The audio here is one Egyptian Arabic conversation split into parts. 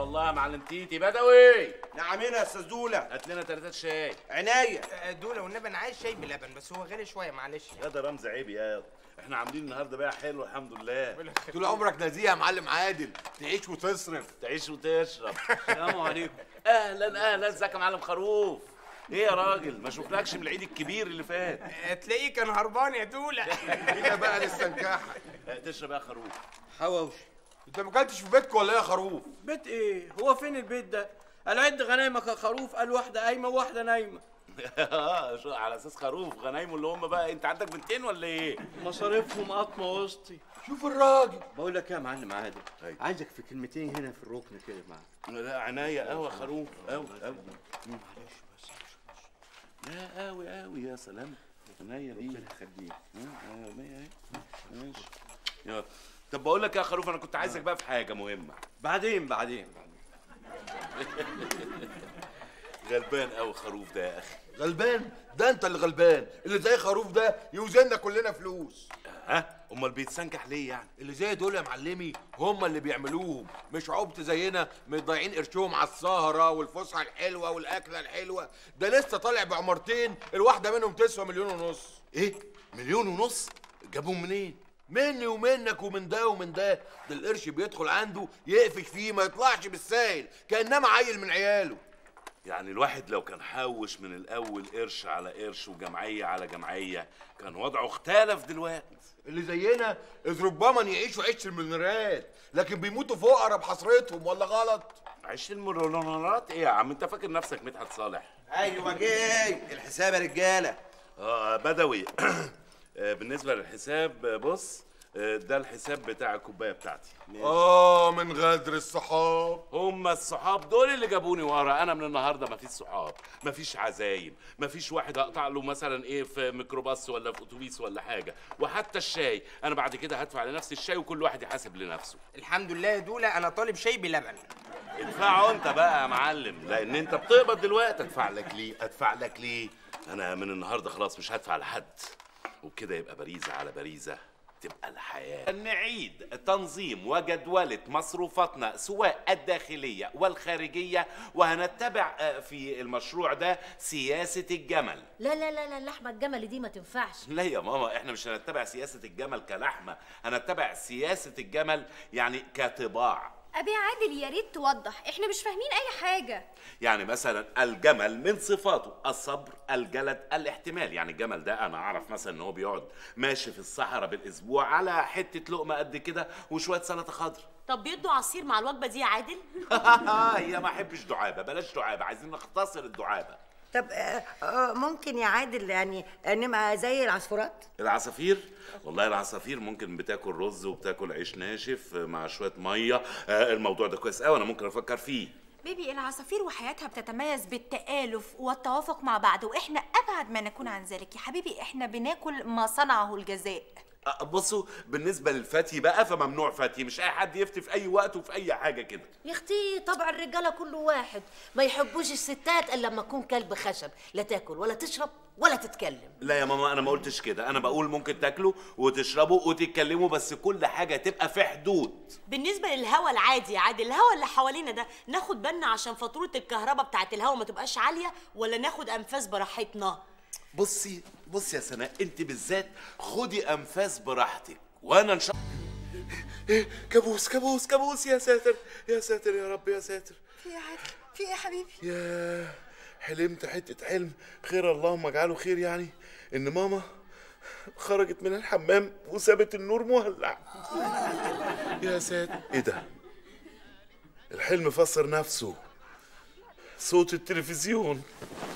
الله يا معلم تيتي بدوي نعمين يا استاذ دوله هات لنا تلاتات شاي عناية دول والنبي انا عايز شاي بلبن بس هو غالي شويه معلش يا ده رمز عيب يا احنا عاملين النهارده بقى حلو الحمد لله طول عمرك نزيه يا معلم عادل تعيش وتصرف تعيش وتشرب السلام عليكم اهلا اهلا ازيك يا معلم خروف ايه يا راجل ما شفناكش من العيد الكبير اللي فات تلاقيه كان هربان يا دوله هنا بقى للسنكاحه اه، تشرب يا خروف حواوشي انت ما اكلتش في بيتك ولا ايه يا خروف بيت ايه هو فين البيت ده قال عد غنايمك يا خروف قال واحده قايمه وواحده نايمه اه شو على اساس خروف غنايمه اللي هم بقى انت عندك بنتين ولا ايه مصاريفهم قطمه وسطي شوف الراجل بقول لك ايه يا معلم عادل أيوة. عايزك في كلمتين هنا في الركن كده معاك لا عناية قوي يا خروف قوي قوي معلش بس لا قوي قوي يا سلام عناية دي خليك ماشي يلا طب بقول لك يا خروف انا كنت عايزك بقى في حاجه مهمه بعدين بعدين بعدين غلبان قوي خروف ده يا اخي غلبان ده انت اللي غلبان اللي زي خروف ده يوزننا كلنا فلوس ها امال بيتسنكح ليه يعني اللي زي دول يا معلمي هم اللي بيعملوهم مش عبط زينا مضيعين قرشهم على السهره والفسحه الحلوه والاكله الحلوه ده لسه طالع بعمارتين الواحده منهم تسوى مليون ونص ايه مليون ونص جابهم منين مني ومنك ومن ده ومن ده ده القرش بيدخل عنده يقفش فيه ما يطلعش بالسايل كانما عيل من عياله يعني الواحد لو كان حوش من الاول قرش على قرش وجمعيه على جمعيه كان وضعه اختلف دلوقتي اللي زينا اذ ربما يعيشوا عيش المليونيرات لكن بيموتوا فقراء بحسرتهم ولا غلط عيش المليونيرات ايه يا عم انت فاكر نفسك مدحت صالح ايوه جاي الحساب يا رجاله اه بدوي آه، بالنسبه للحساب آه، بص آه، ده الحساب بتاع الكوبايه بتاعتي اه من غدر الصحاب هم الصحاب دول اللي جابوني ورا انا من النهارده مفيش صحاب مفيش عزايم مفيش واحد اقطع له مثلا ايه في ميكروباص ولا في اتوبيس ولا حاجه وحتى الشاي انا بعد كده هدفع لنفسي الشاي وكل واحد يحاسب لنفسه الحمد لله يا دوله انا طالب شاي بلبن ادفعه انت بقى يا معلم لان انت بتقبض دلوقتي ادفع لك ليه ادفع لك ليه انا من النهارده خلاص مش هدفع لحد وبكده يبقى باريزه على باريزه تبقى الحياة نعيد تنظيم وجدولة مصروفاتنا سواء الداخلية والخارجية وهنتبع آه، في المشروع ده سياسة الجمل لا لا لا لا اللحمه الجمل دي ما تنفعش لا يا ماما احنا مش هنتبع سياسة الجمل كلحمة هنتبع سياسة الجمل يعني كطباع أبي عادل يا ريت توضح احنا مش فاهمين أي حاجة يعني مثلا الجمل من صفاته الصبر الجلد الاحتمال يعني الجمل ده انا اعرف مثلا ان هو بيقعد ماشي في الصحراء بالاسبوع على حته لقمه قد كده وشويه سلطه خضر طب بيدوا عصير مع الوجبه دي يا عادل هي ما احبش دعابه بلاش دعابه عايزين نختصر الدعابه طب آه، آه، ممكن يا عادل يعني آه، نبقى زي العصفورات العصافير والله العصافير ممكن بتاكل رز وبتاكل عيش ناشف مع شويه ميه آه، الموضوع ده كويس قوي انا ممكن افكر فيه بيبي العصافير وحياتها بتتميز بالتآلف والتوافق مع بعض واحنا ابعد ما نكون عن ذلك يا حبيبي احنا بناكل ما صنعه الجزاء آه، بصوا بالنسبه للفتي بقى فممنوع فتي مش اي حد يفتي في اي وقت وفي اي حاجه كده يا اختي طبع الرجاله كله واحد ما يحبوش الستات الا لما تكون كلب خشب لا تاكل ولا تشرب ولا تتكلم لا يا ماما انا ما قلتش كده انا بقول ممكن تاكلوا وتشربوا وتتكلموا بس كل حاجه تبقى في حدود بالنسبه للهوا العادي يا عادل الهوا اللي حوالينا ده ناخد بالنا عشان فاتوره الكهرباء بتاعت الهوا ما تبقاش عاليه ولا ناخد انفاس براحتنا بصي بصي يا سناء انت بالذات خدي انفاس براحتك وانا ان شاء ايه كابوس كابوس كابوس يا ساتر يا ساتر يا رب يا ساتر في ايه يا عادل في ايه يا حبيبي يا حلمت حته حلم خير اللهم اجعله خير يعني ان ماما خرجت من الحمام وسابت النور مولع يا ساتر ايه ده الحلم فسر نفسه صوت التلفزيون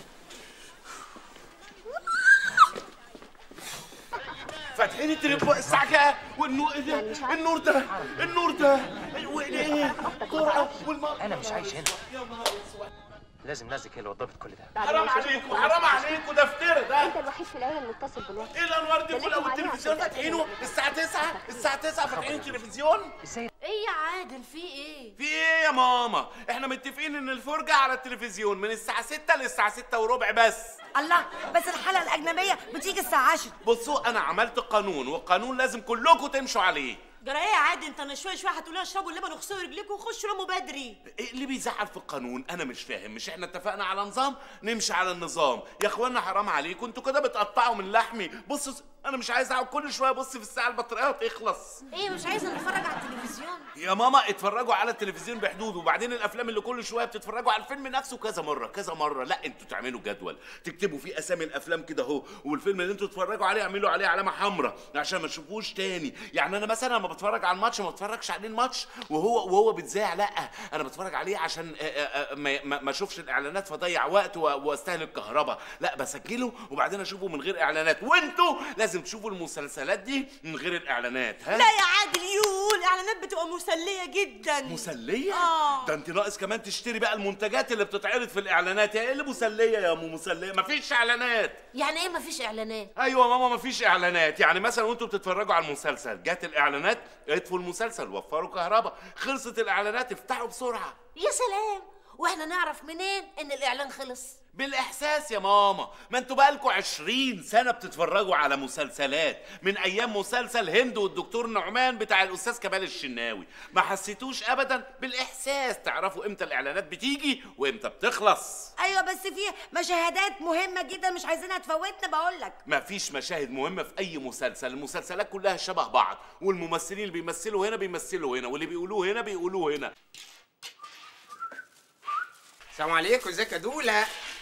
فاتحين التليفون الساعة كام؟ والنور إيه ده؟ النور ده النور ده وايه؟ قرعة والمرة انا مش عايش هنا يا نهار اسود لازم نازك هي اللي وضبت كل ده حرام عليكم حرام عليكم ده افترى ده انت الوحيد في العيله المتصل بالوقت ايه الانوار دي كلها بلغوا عليها والتلفزيون عشان فاتحينه الساعة 9 الساعة 9 فاتحين التلفزيون ازاي ايه يا عادل في ايه في ايه يا ماما؟ احنا متفقين ان الفرجة على التلفزيون من الساعة 6 للساعة 6 وربع بس الله بس الحلقه الاجنبيه بتيجي الساعه 10 بصوا انا عملت قانون والقانون لازم كلكم تمشوا عليه جرى ايه يا عادل انت انا شويه شويه هتقولوا اشربوا اللبن واغسلوا رجليكم وخشوا ناموا بدري ايه اللي بيزعل في القانون انا مش فاهم مش احنا اتفقنا على نظام نمشي على النظام يا اخوانا حرام عليكم انتوا كده بتقطعوا من لحمي بصوا انا مش عايز اقعد كل شويه ابص في الساعه البطاريه تخلص ايه مش عايزه نتفرج على التلفزيون يا ماما اتفرجوا على التلفزيون بحدود وبعدين الافلام اللي كل شويه بتتفرجوا على الفيلم نفسه كذا مره كذا مره لا انتوا تعملوا جدول تكتبوا فيه اسامي الافلام كده اهو والفيلم اللي انتوا تتفرجوا عليه اعملوا عليه علامه حمراء عشان ما تشوفوش تاني يعني انا مثلا لما بتفرج على الماتش ما بتفرجش عليه الماتش وهو وهو بيتذاع لا انا بتفرج عليه عشان آه، آه، آه، ما ما- ما اشوفش الاعلانات فاضيع وقت و- واستهلك كهرباء لا بسجله وبعدين اشوفه من غير اعلانات وانتوا لازم تشوفوا المسلسلات دي من غير الاعلانات ها لا يا عادل يو الاعلانات بتبقى مسليه جدا مسلية؟ آه. ده انت ناقص كمان تشتري بقى المنتجات اللي بتتعرض في الاعلانات يا ايه اللي مسلية يا ام مسلية مفيش اعلانات يعني ايه مفيش اعلانات ايوه ماما مفيش اعلانات يعني مثلا وانتوا بتتفرجوا على المسلسل جت الاعلانات اطفوا المسلسل وفروا كهرباء خلصت الاعلانات افتحوا بسرعة يا سلام واحنا نعرف منين ان الاعلان خلص بالاحساس يا ماما ما انتوا بقالكوا عشرين سنه بتتفرجوا على مسلسلات من ايام مسلسل هند والدكتور نعمان بتاع الاستاذ كمال الشناوي ما حسيتوش ابدا بالاحساس تعرفوا امتى الاعلانات بتيجي وامتى بتخلص ايوه بس في مشاهدات مهمه جدا مش عايزينها تفوتنا بقول لك ما فيش مشاهد مهمه في اي مسلسل المسلسلات كلها شبه بعض والممثلين اللي بيمثلوا هنا بيمثلوا هنا واللي بيقولوه هنا بيقولوه هنا السلام عليكم ازيك يا دوله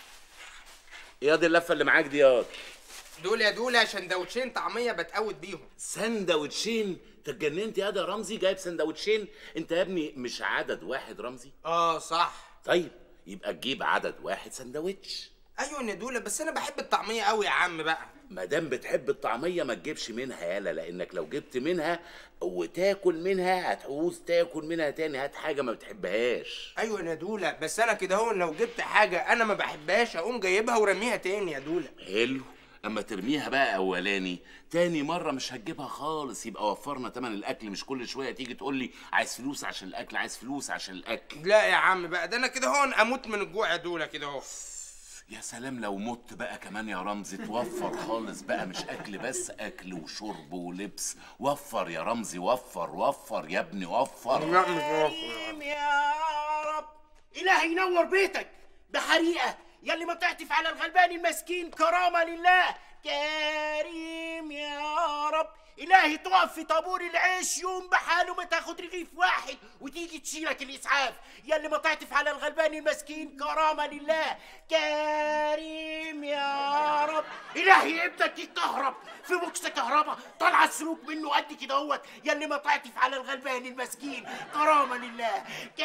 يا دي اللفه اللي معاك دي ياض دول يا دوله سندوتشين طعميه بتقود بيهم سندوتشين انت اتجننت يا ده رمزي جايب سندوتشين انت يا ابني مش عدد واحد رمزي اه صح طيب يبقى تجيب عدد واحد سندوتش ايوه يا دوله بس انا بحب الطعميه قوي يا عم بقى ما دام بتحب الطعميه ما تجيبش منها يالا لانك لو جبت منها وتاكل منها هتعوز تاكل منها تاني هات حاجه ما بتحبهاش ايوه يا دوله بس انا كده هو لو جبت حاجه انا ما بحبهاش اقوم جايبها ورميها تاني يا دوله حلو اما ترميها بقى اولاني تاني مره مش هتجيبها خالص يبقى وفرنا تمن الاكل مش كل شويه تيجي تقول لي عايز فلوس عشان الاكل عايز فلوس عشان الاكل لا يا عم بقى ده انا كده هو اموت من الجوع يا دوله كده اهو يا سلام لو مت بقى كمان يا رمزي توفر خالص بقى مش اكل بس اكل وشرب ولبس وفر يا رمزي وفر وفر يا ابني وفر كريم يا رب إلهي ينور بيتك بحريقة يلي ما تعطف على الغلبان المسكين كرامة لله كريم يا رب إلهي تقف في طابور العيش يوم بحاله ما تاخد رغيف واحد وتيجي تشيلك الإسعاف يلي ما تعطف على الغلبان المسكين كرامة لله كريم يا رب إلهي ابنك يتكهرب في بوكس كهرباء طالعة السلوك منه قد كده اهوت يلي ما تعطف على الغلبان المسكين كرامة لله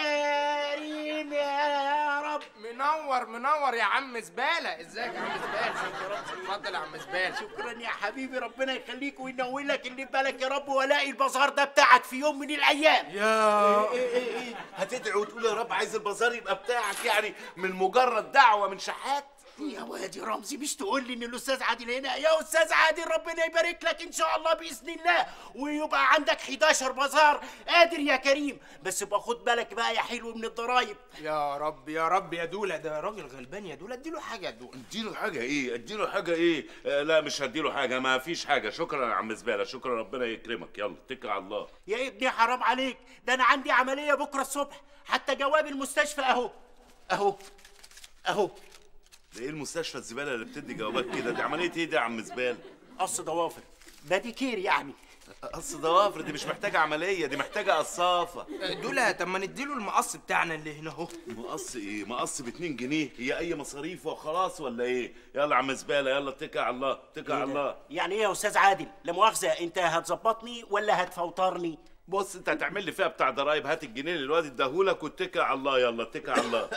كريم يا رب منور منور يا عم زباله ازيك يا عم زباله اتفضل يا عم زباله شكرا يا حبيبي ربنا يخليك وينور لك اللي في بالك يا رب والاقي البازار ده بتاعك في يوم من الايام يا ايه ايه ايه هتدعي وتقول يا رب عايز البازار يبقى بتاعك يعني من مجرد دعوه من شحات يا وادي رمزي مش تقول لي ان الاستاذ عادل هنا يا استاذ عادل ربنا يبارك لك ان شاء الله باذن الله ويبقى عندك 11 بازار قادر يا كريم بس يبقى خد بالك بقى يا حلو من الضرايب يا رب يا رب يا دوله ده راجل غلبان يا دوله اديله حاجه يا دوله اديله حاجه ايه اديله حاجه ايه آه لا مش هديله حاجه ما فيش حاجه شكرا يا عم زباله شكرا ربنا يكرمك يلا اتكل على الله يا ابني حرام عليك ده انا عندي عمليه بكره الصبح حتى جواب المستشفى اهو اهو اهو ده ايه المستشفى الزباله اللي بتدي جوابات كده دي عمليه ايه دي يا عم زباله قص ضوافر باديكير يعني قص ضوافر دي مش محتاجه عمليه دي محتاجه قصافه دوله طب ما نديله المقص بتاعنا اللي هنا اهو مقص ايه مقص ب 2 جنيه هي اي مصاريف وخلاص ولا ايه يلا يا عم زباله يلا اتكل على الله اتكل على الله يعني ايه يا استاذ عادل لا مؤاخذه انت هتظبطني ولا هتفوترني بص انت هتعمل لي فيها بتاع ضرايب هات الجنيه اللي الواد اداهولك واتكل على الله يلا اتكل على الله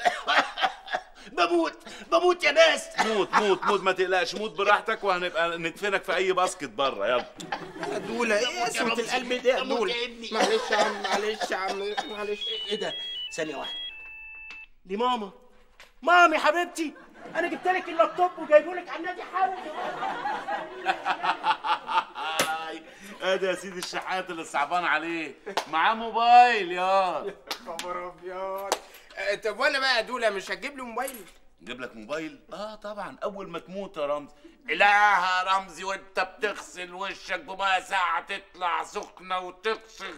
بموت بموت يا ناس موت موت موت ما تقلقش موت براحتك وهنبقى ندفنك في اي باسكت بره يلا يا دوله ايه قسوه القلب ده يا دوله معلش يا عم معلش يا عم معلش ايه ده ثانيه واحده دي ماما مامي حبيبتي انا جبت لك اللابتوب وجايبه لك على النادي حالا ادي يا سيدي الشحات اللي صعبان عليه معاه موبايل يا خبر ابيض آه، طب وانا بقى يا دوله مش هتجيب لي موبايل نجيب لك موبايل اه طبعا اول ما تموت يا رمزي لا يا رمزي وانت بتغسل وشك بميه ساعه تطلع سخنه وتغسل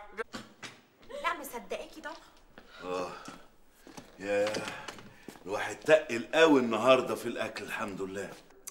لا مصدقاكي طبعا اه يا الواحد تقل قوي النهارده في الاكل الحمد لله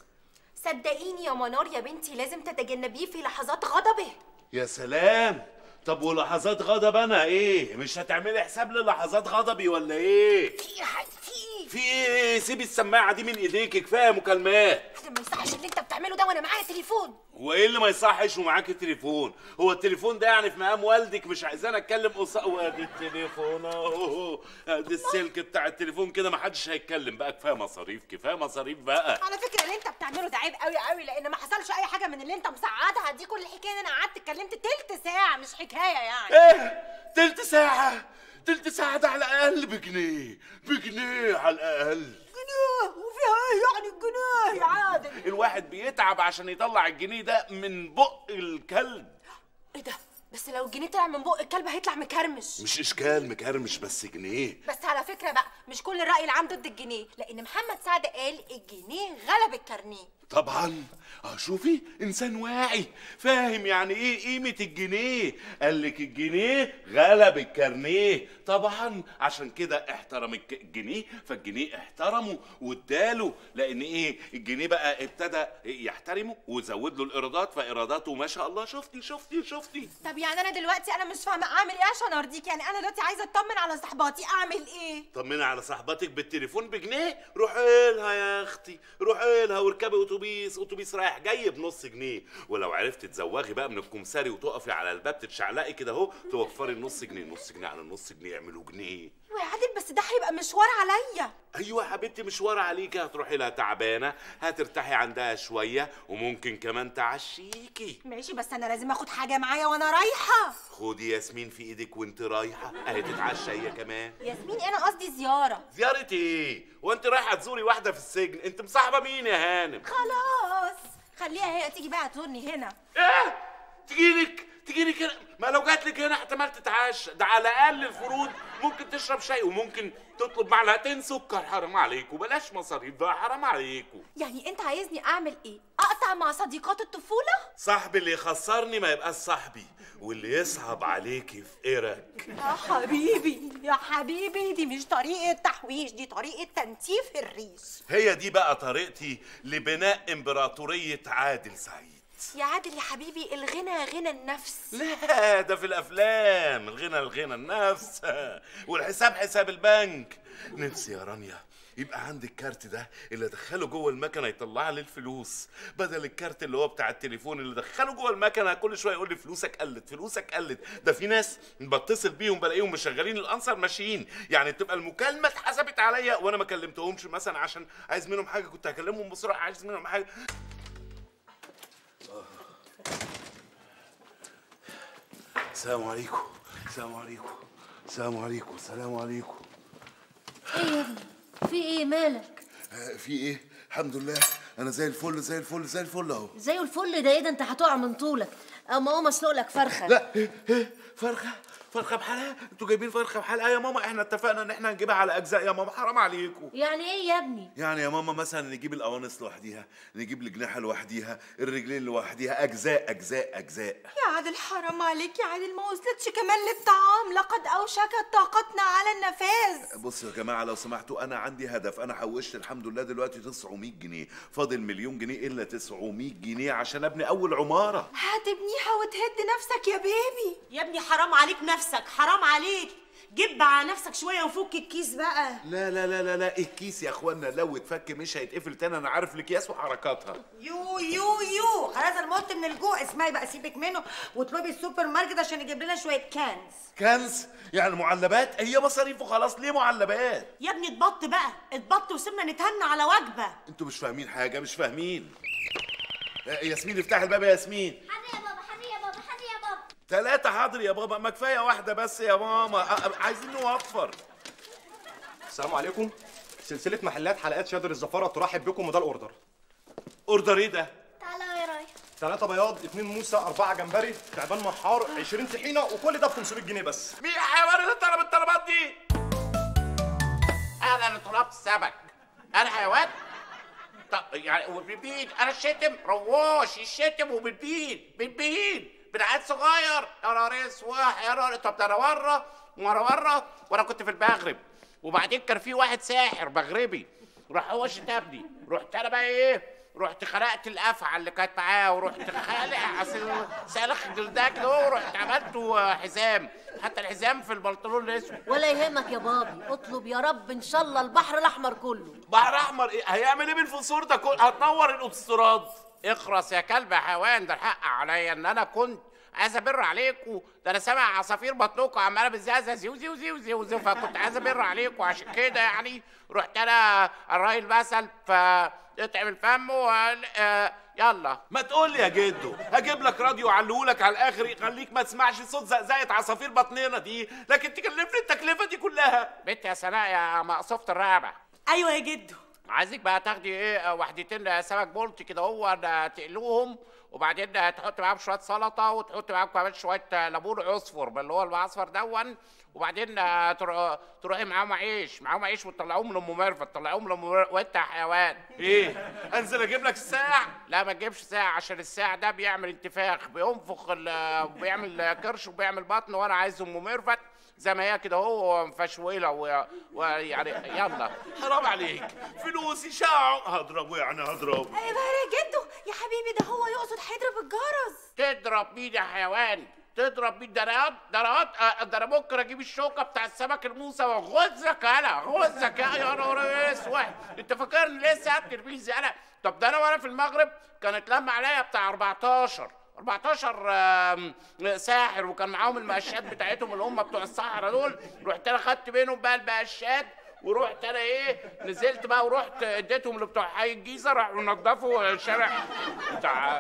صدقيني يا منار يا بنتي لازم تتجنبيه في لحظات غضبه يا سلام طب ولحظات غضب انا ايه مش هتعملي حساب للحظات غضبي ولا ايه في حاجه في في ايه سيبي السماعه دي من ايديك كفايه مكالمات ما يصحش اللي انت بتعمله ده وانا معايا تليفون هو ايه اللي ما يصحش ومعاك تليفون هو التليفون ده يعني في مقام والدك مش عايزاني اتكلم قصاد وادي التليفون اهو ادي السلك بتاع التليفون كده ما حدش هيتكلم بقى كفايه مصاريف كفايه مصاريف بقى على فكره اللي انت بتعمله ده عيب قوي قوي لان ما حصلش اي حاجه من اللي انت مساعدها دي كل الحكايه ان انا قعدت اتكلمت تلت ساعه مش حكايه يعني ايه تلت ساعه تلت ساعه ده على الاقل بجنيه بجنيه على الاقل جنيه وفيها ايه يعني الجنيه يا عادل الواحد بيتعب عشان يطلع الجنيه ده من بق الكلب ايه ده بس لو الجنيه طلع من بق الكلب هيطلع مكرمش مش اشكال مكرمش بس جنيه بس على فكره بقى مش كل الراي العام ضد الجنيه لان محمد سعد قال الجنيه غلب الكارنيه طبعا اه شوفي انسان واعي فاهم يعني ايه قيمه الجنيه قال لك الجنيه غلب الكارنيه طبعا عشان كده احترم الك- الجنيه فالجنيه احترمه واداله لان ايه الجنيه بقى ابتدى يحترمه وزود له الايرادات فايراداته ما شاء الله شفتي شفتي شفتي طب يعني انا دلوقتي انا مش فاهمه اعمل ايه عشان ارضيك يعني انا دلوقتي عايزه اطمن على صحباتي اعمل ايه طمني على صاحبتك بالتليفون بجنيه روحي لها يا اختي روحي لها واركبي اتوبيس اتوبيس رايح جاي بنص جنيه ولو عرفت تزوغي بقى من الكمساري وتقفي على الباب تتشعلقي كده اهو توفري النص جنيه نص جنيه على النص جنيه يعملوا جنيه يا عادل بس ده هيبقى مشوار عليا ايوه يا حبيبتي مشوار عليكي هتروحي لها تعبانه هترتاحي عندها شويه وممكن كمان تعشيكي ماشي بس انا لازم اخد حاجه معايا وانا رايحه خدي ياسمين في ايدك وانت رايحه اهي تتعشى هي كمان ياسمين انا قصدي زياره زيارة ايه؟ وانت رايحة تزوري واحدة في السجن، انت مصاحبة مين يا هانم؟ خلاص خليها هي تيجي بقى تزورني هنا ايه؟ تجيلك تجيلك هنا ما لو جات لك هنا احتمال تتعشى ده على اقل الفروض ممكن تشرب شاي وممكن تطلب معلقتين سكر حرام عليكم بلاش مصاريف بقى حرام عليكم يعني انت عايزني اعمل ايه اقطع مع صديقات الطفوله صاحبي اللي يخسرني ما يبقاش صاحبي واللي يصعب عليكي في قرك يا حبيبي يا حبيبي دي مش طريقه تحويش دي طريقه تنتيف الريش هي دي بقى طريقتي لبناء امبراطورية عادل سعيد يا عادل يا حبيبي الغنى غنى النفس لا ده في الافلام الغنى الغنى النفس والحساب حساب البنك نفسي يا رانيا يبقى عندي الكارت ده اللي ادخله جوه المكنه يطلع لي الفلوس بدل الكارت اللي هو بتاع التليفون اللي دخله جوه المكنه كل شويه يقول لي فلوسك قلت فلوسك قلت ده في ناس بتصل بيهم بلاقيهم مشغلين الانسر ماشيين يعني تبقى المكالمه اتحسبت عليا وانا ما كلمتهمش مثلا عشان عايز منهم حاجه كنت هكلمهم بسرعه عايز منهم حاجه السلام عليكم السلام عليكم السلام عليكم السلام عليكم ايه يا ابني في ايه مالك آه، في ايه الحمد لله انا زي الفل زي الفل زي الفل اهو زي الفل ده ايه ده انت هتقع من طولك اما هو مسلوق لك فرخه لا إيه إيه فرخه فرخه بحالها انتوا جايبين فرخه بحالها يا ماما احنا اتفقنا ان احنا هنجيبها على اجزاء يا ماما حرام عليكم يعني ايه يا ابني يعني يا ماما مثلا نجيب القوانص لوحديها نجيب الجناحه لوحديها الرجلين لوحديها اجزاء اجزاء اجزاء يا عادل حرام عليك يا عادل ما وصلتش كمان للطعام لقد اوشكت طاقتنا على النفاذ بصوا يا جماعه لو سمحتوا انا عندي هدف انا حوشت الحمد لله دلوقتي 900 جنيه فاضل مليون جنيه الا 900 جنيه عشان ابني اول عماره هتبنيها وتهد نفسك يا بيبي يا ابني حرام عليك نفسك حرام عليك جيب على نفسك شويه وفك الكيس بقى لا لا لا لا لا الكيس يا اخوانا لو اتفك مش هيتقفل تاني انا عارف الاكياس وحركاتها يو يو يو خلاص انا مت من الجوع اسمعي بقى سيبك منه واطلبي السوبر ماركت عشان يجيب لنا شويه كانز كنز يعني معلبات هي مصاريفه خلاص ليه معلبات يا ابني اتبط بقى اتبط وسيبنا نتهنى على وجبه انتوا مش فاهمين حاجه مش فاهمين آه، ياسمين افتح الباب يا ياسمين حاضر يا بابا حاضر يا بابا حاضر يا بابا ثلاثة حاضر يا بابا ما كفاية واحدة بس يا ماما آه، آه، عايزين نوفر السلام عليكم سلسلة محلات حلقات شادر الزفارة ترحب بكم وده الأوردر اوردر ايه ده؟ تعالى يا راي ثلاثة بياض اتنين موسى أربعة جمبري تعبان محار 20 طحينة وكل ده ب 500 جنيه بس مين يا حيوان اللي طلب الطلبات دي؟ انا اللي طلبت السمك انا حيوان طب يعني وبالبيت انا الشتم رواش الشتم وبالبيت بالبيت بالعيل صغير يا نهار اسود يا نهار طب ده انا مره مره مره وانا كنت في المغرب وبعدين كان في واحد ساحر مغربي راح هو شتمني رحت انا بقى ايه رحت خلقت الافعى اللي كانت معاه ورحت خالع اصل سالخ جلدها كده ورحت عملته حزام حتى الحزام في البنطلون الاسود ولا يهمك يا بابي اطلب يا رب ان شاء الله البحر الاحمر كله بحر احمر ايه هيعمل ايه بالفوسفور ده كله هتنور الاوتوستراد اخرس يا كلب يا حيوان ده الحق عليا ان انا كنت عايز ابر عليكم ده انا سامع عصافير بطنكم عماله بتزعزع زيو زيو زيو زيو زيو فكنت عايز ابر عليكم عشان كده يعني رحت انا الراجل مثل فاطعم الفم وقال آه يلا ما تقول لي يا جدو هجيب لك راديو علهولك على الاخر يخليك ما تسمعش صوت زقزقه عصافير بطننا دي لكن تكلفني التكلفه دي كلها بنت يا سناء يا مقصوفه الرقبه ايوه يا جدو عايزك بقى تاخدي ايه وحدتين سمك بولت كده هو تقلوهم وبعدين تحط معاهم شويه سلطه وتحط معاهم كمان شويه ليمون عصفر من اللي هو المعصفر دون وبعدين تر- تروحي معاهم عيش معاهم عيش وتطلعوهم لام ميرفت تطلعوهم لام ميرفت وانت يا حيوان ايه انزل اجيب لك الساعه لا ما تجيبش ساعه عشان الساعه ده بيعمل انتفاخ بينفخ ال- بيعمل كرش وبيعمل بطن وانا عايز ام ميرفت زي ما هي كده هو مفشوله و- ويعني يلا حرام عليك فلوسي شاع هضربه يعني هضربه ايه بقى يا جدو يا حبيبي ده هو يقصد هيضرب الجرس تضرب مين يا حيوان تضرب مين ده انا ده انا آه، ده انا ممكن اجيب الشوكه بتاع السمك الموسى واغزك انا غزك يا يا نهار اسود انت فاكرني لسه ترميزي انا طب ده انا وانا في المغرب كانت لما عليا بتاع 14 14 آم، ساحر وكان معاهم المقشات بتاعتهم اللي هم بتوع الصحراء دول رحت انا خدت منهم بقى المقشات ورحت انا ايه نزلت بقى ورحت اديتهم لبتوع حي الجيزه راحوا نضفوا الشارع بتاع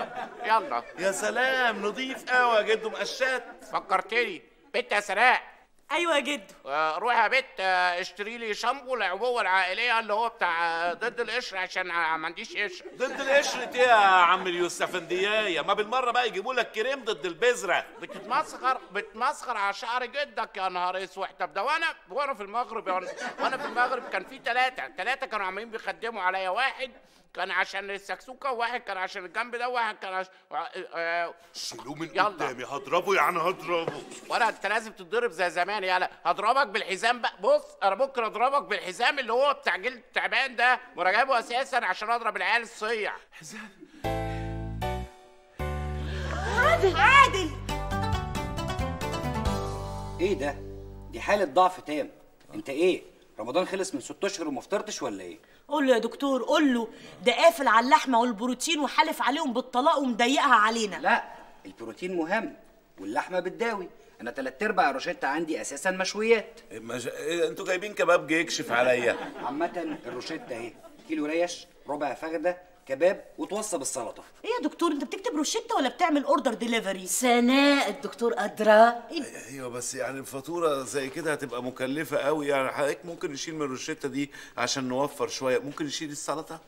يلا يا سلام نضيف قوي يا جدو مقشات فكرتني بنت يا سناء ايوه يا جدو آه، روحي يا بنت آه، اشتري لي شامبو العبوه العائليه اللي هو بتاع آه، ضد القشر عشان آه، ما عنديش قشر ضد القشرة ايه يا عم اليوسفنديايه ما بالمره بقى يجيبوا لك كريم ضد البذره بتتمسخر بتمسخر على شعر جدك يا نهار اسود طب ده وانا وانا في المغرب يعني وانا في المغرب كان في ثلاثه ثلاثه كانوا عمالين بيخدموا عليا واحد كان عشان السكسوكه وواحد كان عشان الجنب ده وواحد كان عشان آه، شيلوه من يلا. قدامي هضربه يعني هضربه ولا انت لازم تتضرب زي زمان يالا هضربك بالحزام بقى بص انا ممكن اضربك بالحزام اللي هو بتاع جلد التعبان ده وانا جايبه اساسا عشان اضرب العيال الصيع عادل عادل ايه ده؟ دي حالة ضعف تام انت ايه؟ رمضان خلص من ست اشهر وما فطرتش ولا ايه؟ قول له يا دكتور قول له ده قافل على اللحمه والبروتين وحالف عليهم بالطلاق ومضيقها علينا لا البروتين مهم واللحمة بتداوي انا تلات ارباع الروشتة عندي اساسا مشويات مش... إيه انتوا جايبين كباب جه يكشف عليا عامة الروشتة اهي كيلو ريش ربع فخدة كباب وتوصى بالسلطة ايه يا دكتور انت بتكتب روشته ولا بتعمل اوردر ديليفري سناء الدكتور أدرى ايوه بس يعني الفاتوره زي كده هتبقى مكلفه قوي يعني حضرتك ممكن نشيل من الروشته دي عشان نوفر شويه ممكن نشيل السلطه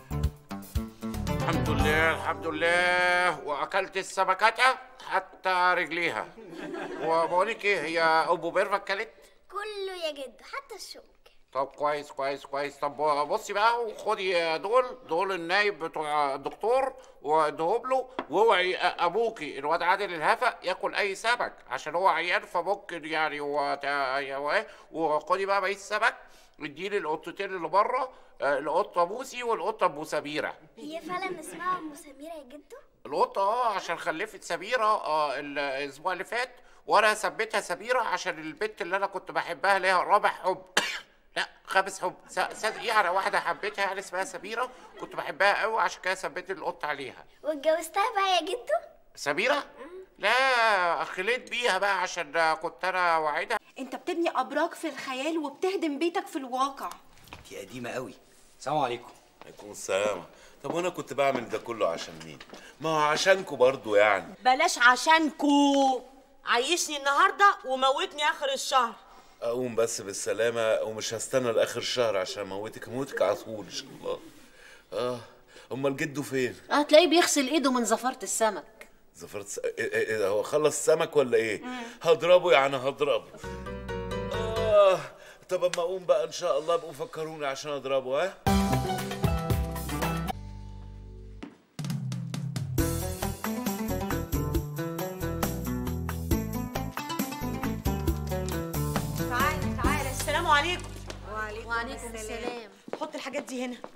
الحمد لله الحمد لله واكلت السمكة حتى رجليها وبقولك ايه هي ابو بيرفا اكلت كله يا جد حتى الشوك طب كويس كويس كويس طب بصي بقى وخدي دول دول النايب بتوع الدكتور واديهم له واوعي ابوكي الواد عادل الهفا ياكل اي سمك عشان هو عيان فممكن يعني هو تا- وخدي بقى بقيه السمك اديلي القطتين اللي بره آه، القطه بوسي والقطه ابو سميره هي فعلا اسمها ام سميرة يا جدو القطه اه عشان خلفت سميره اه الاسبوع اللي فات وانا ثبتها سميره عشان البنت اللي انا كنت بحبها ليها رابع حب لا خامس حب س- صدقي على واحده حبيتها يعني اسمها سميره كنت بحبها قوي عشان كده ثبت القطه عليها واتجوزتها بقى يا جدو سميره لا خليت بيها بقى عشان كنت انا وعيدها انت بتبني ابراج في الخيال وبتهدم بيتك في الواقع دي قديمة قوي السلام عليكم عليكم السلام طب وانا كنت بعمل ده كله عشان مين ما هو عشانكوا برضو يعني بلاش عشانكو عيشني النهارده وموتني اخر الشهر اقوم بس بالسلامه ومش هستنى لاخر الشهر عشان اموتك اموتك على طول ان شاء الله اه امال جده فين هتلاقيه بيغسل ايده من زفارة السمك زفرت س... إيه إيه إيه هو خلص سمك ولا ايه هضربه يعني هضربه اه طب اما اقوم بقى ان شاء الله بقوا فكروني عشان اضربه ها تعالى تعالى السلام عليكم وعليكم, وعليكم السلام حط الحاجات دي هنا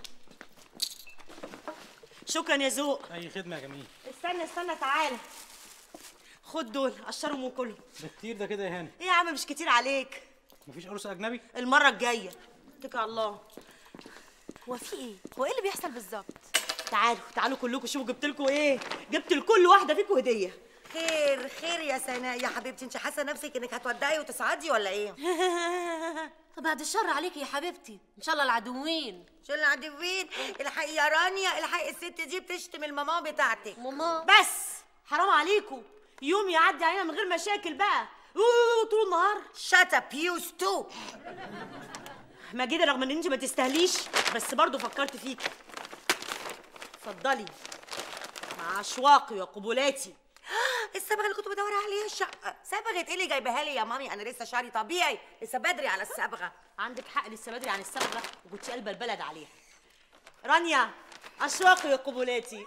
شكرا يا ذوق اي خدمه يا جميل استنى استنى تعالى خد دول قشرهم وكلهم ده كتير ده كده يا هاني ايه يا عم مش كتير عليك مفيش عروس اجنبي المره الجايه اتكل على الله هو في ايه هو ايه اللي بيحصل بالظبط تعالوا تعالوا كلكم شوفوا جبت لكم ايه جبت لكل واحده فيكم هديه خير خير يا سناء يا حبيبتي انت حاسه نفسك انك هتودعي وتصعدي ولا ايه بعد الشر عليكي يا حبيبتي ان شاء الله العدوين شو اللي عدوين الحقي يا رانيا الحقي الست دي بتشتم الماما بتاعتك ماما بس حرام عليكم يوم يعدي علينا من غير مشاكل بقى أوه، طول النهار شات اب يو ستو ماجدة رغم ان انت ما تستاهليش بس برضو فكرت فيك اتفضلي مع اشواقي وقبلاتي الصبغه اللي كنت بدور عليها الشقه صبغه ايه اللي جايبها لي يا مامي انا لسه شعري طبيعي لسه بدري على الصبغه عندك حق لسه بدري عن الصبغه وكنت قلبه البلد عليها رانيا اشواقي وقبلاتي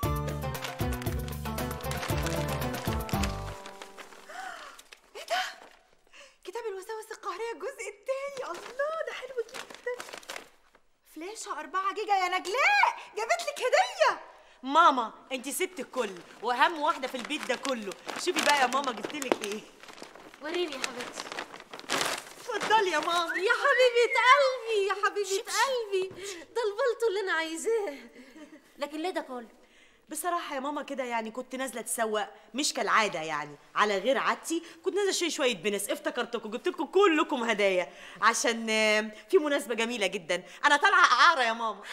كتاب الوساوس القهرية الجزء التاني الله ده حلو جدا فلاشة 4 جيجا يا نجلاء جابت لك هدية ماما انت ست الكل واهم واحده في البيت ده كله شوفي بقى يا ماما جبت لك ايه وريني يا حبيبتي اتفضلي يا ماما يا حبيبة قلبي يا حبيبة قلبي ده البلطو اللي انا عايزاه لكن ليه ده كله بصراحة يا ماما كده يعني كنت نازلة اتسوق مش كالعادة يعني على غير عادتي كنت نازلة شوية شوية بنس افتكرتكم جبت لكم كلكم هدايا عشان آه، في مناسبة جميلة جدا أنا طالعة إعارة يا ماما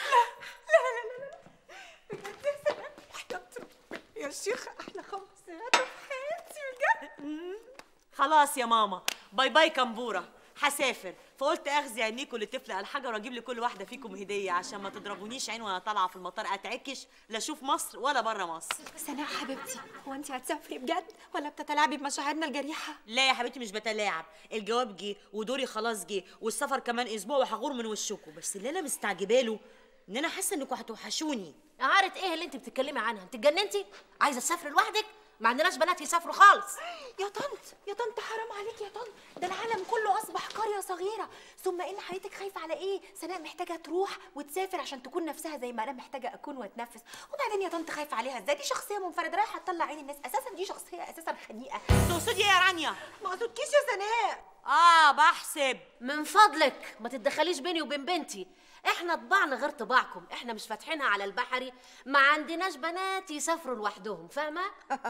يا شيخ احلى خمس سنوات في حياتي بجد خلاص يا ماما باي باي كمبورة هسافر فقلت اخذي عينيكم لطفل الحجر واجيب لكل واحده فيكم هديه عشان ما تضربونيش عين وانا طالعه في المطار اتعكش لا اشوف مصر ولا بره مصر سناء حبيبتي هو انت هتسافري بجد ولا بتتلاعبي بمشاعرنا الجريحة لا يا حبيبتي مش بتلاعب الجواب جه ودوري خلاص جه والسفر كمان اسبوع وهغور من وشكم بس اللي انا مستعجبه له ان انا حاسه انكم هتوحشوني عارف ايه اللي انت بتتكلمي عنها انت اتجننتي عايزه تسافري لوحدك ما عندناش بنات يسافروا خالص يا طنط يا طنط حرام عليك يا طنط ده العالم كله اصبح قريه صغيره ثم ان حياتك خايفه على ايه سناء محتاجه تروح وتسافر عشان تكون نفسها زي ما انا محتاجه اكون واتنفس وبعدين يا طنط خايفه عليها ازاي دي شخصيه منفرده رايحه تطلع عين الناس اساسا دي شخصيه اساسا خنيقه تقصدي ايه يا رانيا ما قصدكيش يا سناء اه بحسب من فضلك ما تتدخليش بيني وبين بنتي احنا طباعنا غير طباعكم احنا مش فاتحينها على البحري ما عندناش بنات يسافروا لوحدهم فاهمه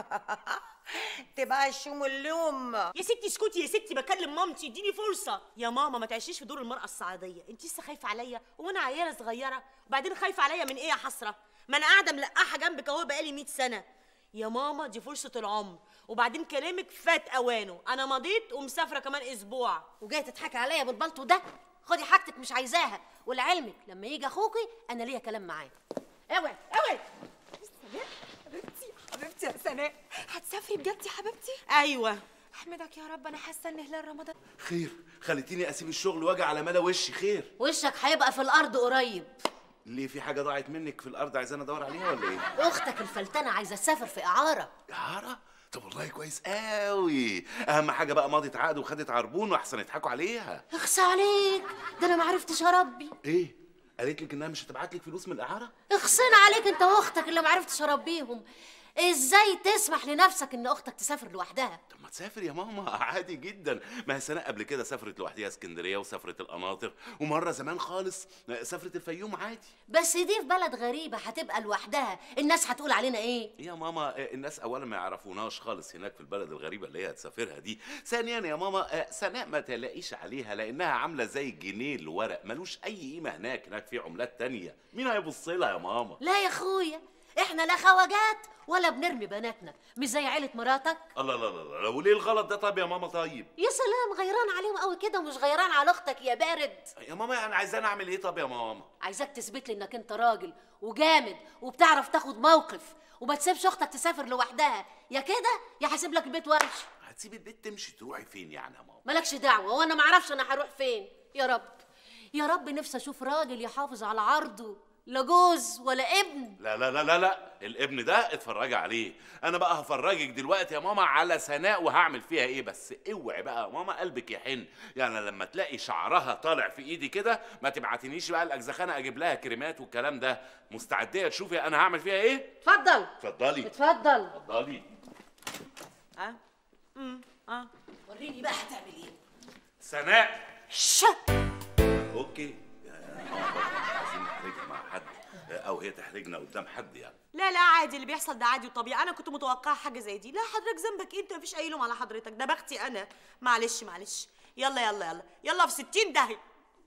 تبقى الشوم اللوم يا ستي اسكتي يا ستي بكلم مامتي اديني فرصه يا ماما ما تعيشيش في دور المراه الصعيديه انت لسه خايفه عليا وانا عياله صغيره وبعدين خايفه عليا من ايه يا حسره ما انا قاعده ملقحه جنبك اهو بقالي 100 سنه يا ماما دي فرصه العمر وبعدين كلامك فات اوانه انا مضيت ومسافره كمان اسبوع وجايه تضحكي عليا بالبلطو ده خدي حاجتك مش عايزاها ولعلمك لما يجي اخوكي انا ليا كلام معاه اوعي اوعي حبيبتي حبيبتي يا سناء هتسافري بجد يا حبيبتي ايوه احمدك يا رب انا حاسه ان هلال رمضان خير خليتيني اسيب الشغل واجي على ملا وشي خير وشك هيبقى في الارض قريب ليه في حاجه ضاعت منك في الارض عايزانا ادور عليها ولا ايه اختك الفلتانه عايزه تسافر في اعاره اعاره طب والله كويس قوي اهم حاجه بقى ماضت عقد وخدت عربون واحسن يضحكوا عليها اخس عليك ده انا ما عرفتش اربي ايه قالت لك انها مش هتبعت لك فلوس من الاعاره اخصنا عليك انت واختك اللي ما عرفتش اربيهم ازاي تسمح لنفسك ان اختك تسافر لوحدها طب ما تسافر يا ماما عادي جدا ما هي سناء قبل كده سافرت لوحدها اسكندريه وسافرت القناطر ومره زمان خالص سافرت الفيوم عادي بس دي في بلد غريبه هتبقى لوحدها الناس هتقول علينا ايه يا ماما آه، الناس اولا ما يعرفوناش خالص هناك في البلد الغريبه اللي هي هتسافرها دي ثانيا يا ماما آه، سناء ما تلاقيش عليها لانها عامله زي الجنيه الورق ملوش اي قيمه هناك هناك في عملات تانية مين هيبص لها يا ماما لا يا اخويا احنا لا خواجات ولا بنرمي بناتنا مش زي عيله مراتك الله لا لا لا وليه الغلط ده طب يا ماما طيب يا سلام غيران عليهم قوي كده ومش غيران على اختك يا بارد يا ماما يعني عايزاني اعمل ايه طب يا ماما عايزاك تثبت لي انك انت راجل وجامد وبتعرف تاخد موقف وما تسيبش اختك تسافر لوحدها يا كده يا هسيب لك البيت ورش هتسيب البيت تمشي تروحي فين يعني يا ماما مالكش دعوه وانا ما اعرفش انا هروح فين يا رب يا رب نفسي اشوف راجل يحافظ على عرضه لا جوز ولا ابن لا لا لا لا لا الابن ده اتفرجي عليه انا بقى هفرجك دلوقتي يا ماما على سناء وهعمل فيها ايه بس اوعي بقى يا ماما قلبك يحن يعني لما تلاقي شعرها طالع في ايدي كده ما تبعتنيش بقى الاجزخانه اجيب لها كريمات والكلام ده مستعديه تشوفي انا هعمل فيها ايه اتفضل اتفضلي اتفضل اتفضلي اه امم اه وريني بقى هتعمل ايه سناء شا اوكي يا ماما برضه مش عايزين نحرجها مع حد او هي تحرجنا قدام حد يعني لا لا عادي اللي بيحصل ده عادي وطبيعي انا كنت متوقعه حاجه زي دي لا حضرتك ذنبك إيه؟ انت مفيش اي لوم على حضرتك ده بختي انا معلش معلش يلا يلا يلا يلا في 60 داهيه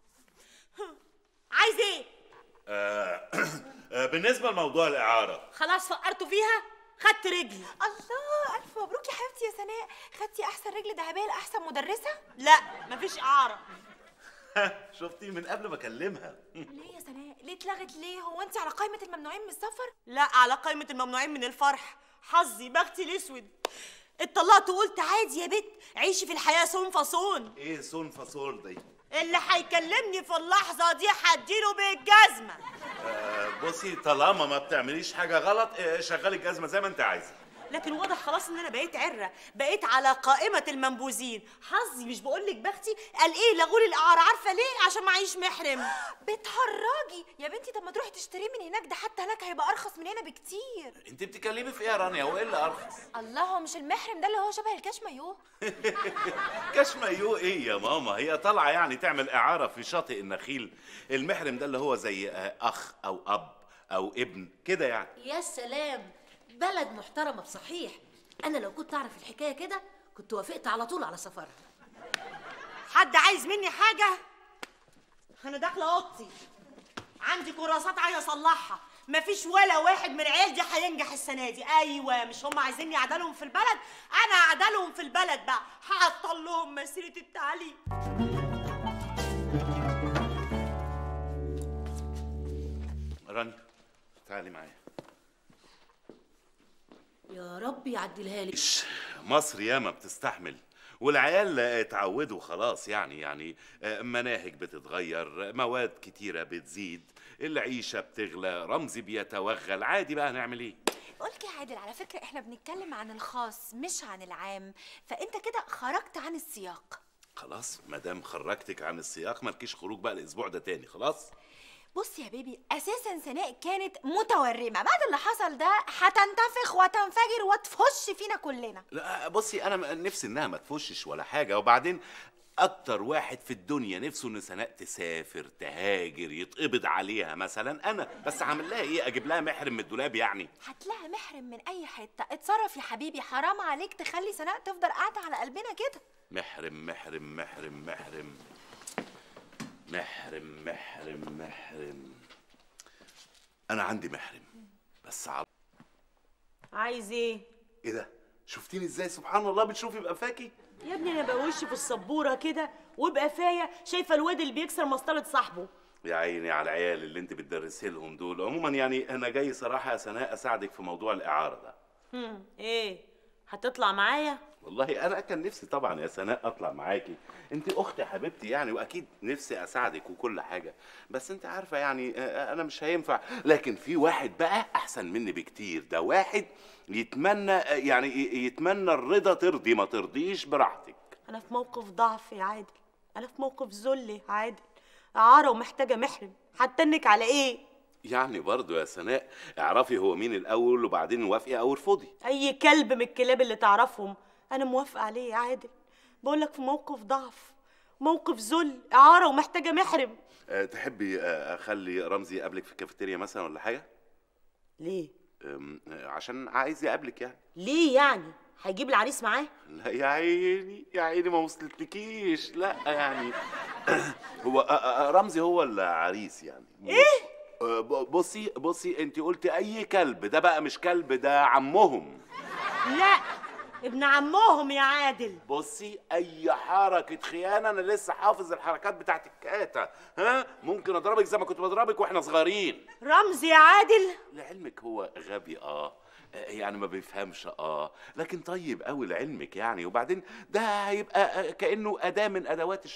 عايز ايه آه آه، بالنسبه لموضوع الاعاره خلاص فقرتوا فيها خدت رجلي الله الف مبروك يا حبيبتي يا سناء خدتي احسن رجل ذهبيه لاحسن مدرسه لا مفيش اعاره شفتي من قبل ما اكلمها ليه يا سناء ليه اتلغت ليه هو انت على قائمه الممنوعين من السفر لا على قائمه الممنوعين من الفرح حظي بختي الاسود اتطلقت وقلت عادي يا بت عيشي في الحياه صون فصون ايه سون فاصول دي اللي هيكلمني في اللحظه دي هديله بالجزمه آه بصي طالما ما بتعمليش حاجه غلط آه، شغلي الجزمه زي ما انت عايزه لكن واضح خلاص ان انا بقيت عره بقيت على قائمه المنبوذين حظي مش بقول لك بختي قال ايه لغوا لي الاعاره عارفه ليه عشان معيش محرم بتهرجي يا بنتي طب ما تروحي تشتريه من هناك ده حتى هناك هيبقى ارخص من هنا بكتير انت بتتكلمي في ايه يا رانيا هو ايه اللي ارخص الله هو مش المحرم ده اللي هو شبه الكاش مايوه كاش مايو ايه يا ماما هي طالعه يعني تعمل اعاره في شاطئ النخيل المحرم ده اللي هو زي آه، اخ او اب او ابن كده يعني يا سلام بلد محترمه بصحيح انا لو كنت اعرف الحكايه كده كنت وافقت على طول على سفرها حد عايز مني حاجه انا داخله اوضتي عندي كراسات عايزه اصلحها مفيش ولا واحد من العيال دي هينجح السنه دي ايوه مش هم عايزيني اعدلهم في البلد انا اعدلهم في البلد بقى هعطل لهم مسيره التعليم رانيا تعالي معايا يا رب يعدلها لي مصر ياما بتستحمل والعيال اتعودوا خلاص يعني يعني آه، مناهج بتتغير مواد كتيرة بتزيد العيشة بتغلى رمزي بيتوغل عادي بقى نعمل ايه قلت يا عادل على فكره احنا بنتكلم عن الخاص مش عن العام فانت كده خرجت عن السياق خلاص مادام خرجتك عن السياق مالكيش خروج بقى الاسبوع ده تاني خلاص بص يا بيبي اساسا سناء كانت متورمه بعد اللي حصل ده هتنتفخ وتنفجر وتفش فينا كلنا لا بصي انا نفسي انها ما تفشش ولا حاجه وبعدين اكتر واحد في الدنيا نفسه ان سناء تسافر تهاجر يتقبض عليها مثلا انا بس هعمل لها ايه اجيب لها محرم من الدولاب يعني هتلاقي محرم من اي حته اتصرف يا حبيبي حرام عليك تخلي سناء تفضل قاعده على قلبنا كده محرم محرم محرم محرم محرم محرم محرم انا عندي محرم بس على عايز ايه ايه ده شفتيني ازاي سبحان الله بتشوفي بقفاكي يا ابني انا بوشي في السبوره كده وبقفايا شايفه الواد اللي بيكسر مسطره صاحبه يا عيني على العيال اللي انت بتدرسي لهم دول عموما يعني انا جاي صراحه يا سناء اساعدك في موضوع الاعاره ده هم ايه هتطلع معايا والله انا كان نفسي طبعا يا سناء اطلع معاكي انت اختي حبيبتي يعني واكيد نفسي اساعدك وكل حاجه بس انت عارفه يعني آه، انا مش هينفع لكن في واحد بقى احسن مني بكتير ده واحد يتمنى آه، يعني ي- يتمنى الرضا ترضي ما ترضيش براحتك انا في موقف ضعف يا عادل انا في موقف ذل يا عادل عاره ومحتاجه محرم هتنك على ايه يعني برضو يا سناء اعرفي هو مين الاول وبعدين وافقي او ارفضي اي كلب من الكلاب اللي تعرفهم انا موافقه عليه يا عادل بقول لك في موقف ضعف موقف ذل اعاره ومحتاجه محرم أه تحبي آه، اخلي رمزي يقابلك في الكافيتيريا مثلا ولا حاجه ليه أم، آه، عشان عايز يقابلك يعني ليه يعني هيجيب العريس معاه لا يا عيني يا عيني ما وصلتلكيش لا يعني هو آه، آه، رمزي هو العريس يعني ايه بصي بصي انت قلتي اي كلب ده بقى مش كلب ده عمهم لا ابن عمهم يا عادل بصي اي حركه خيانه انا لسه حافظ الحركات بتاعت الكاتا ها ممكن اضربك زي ما كنت بضربك واحنا صغيرين رمزي يا عادل لعلمك هو غبي اه آه، يعني ما بيفهمش اه لكن طيب قوي لعلمك يعني وبعدين ده هيبقى آه، كانه اداه من ادوات الشغل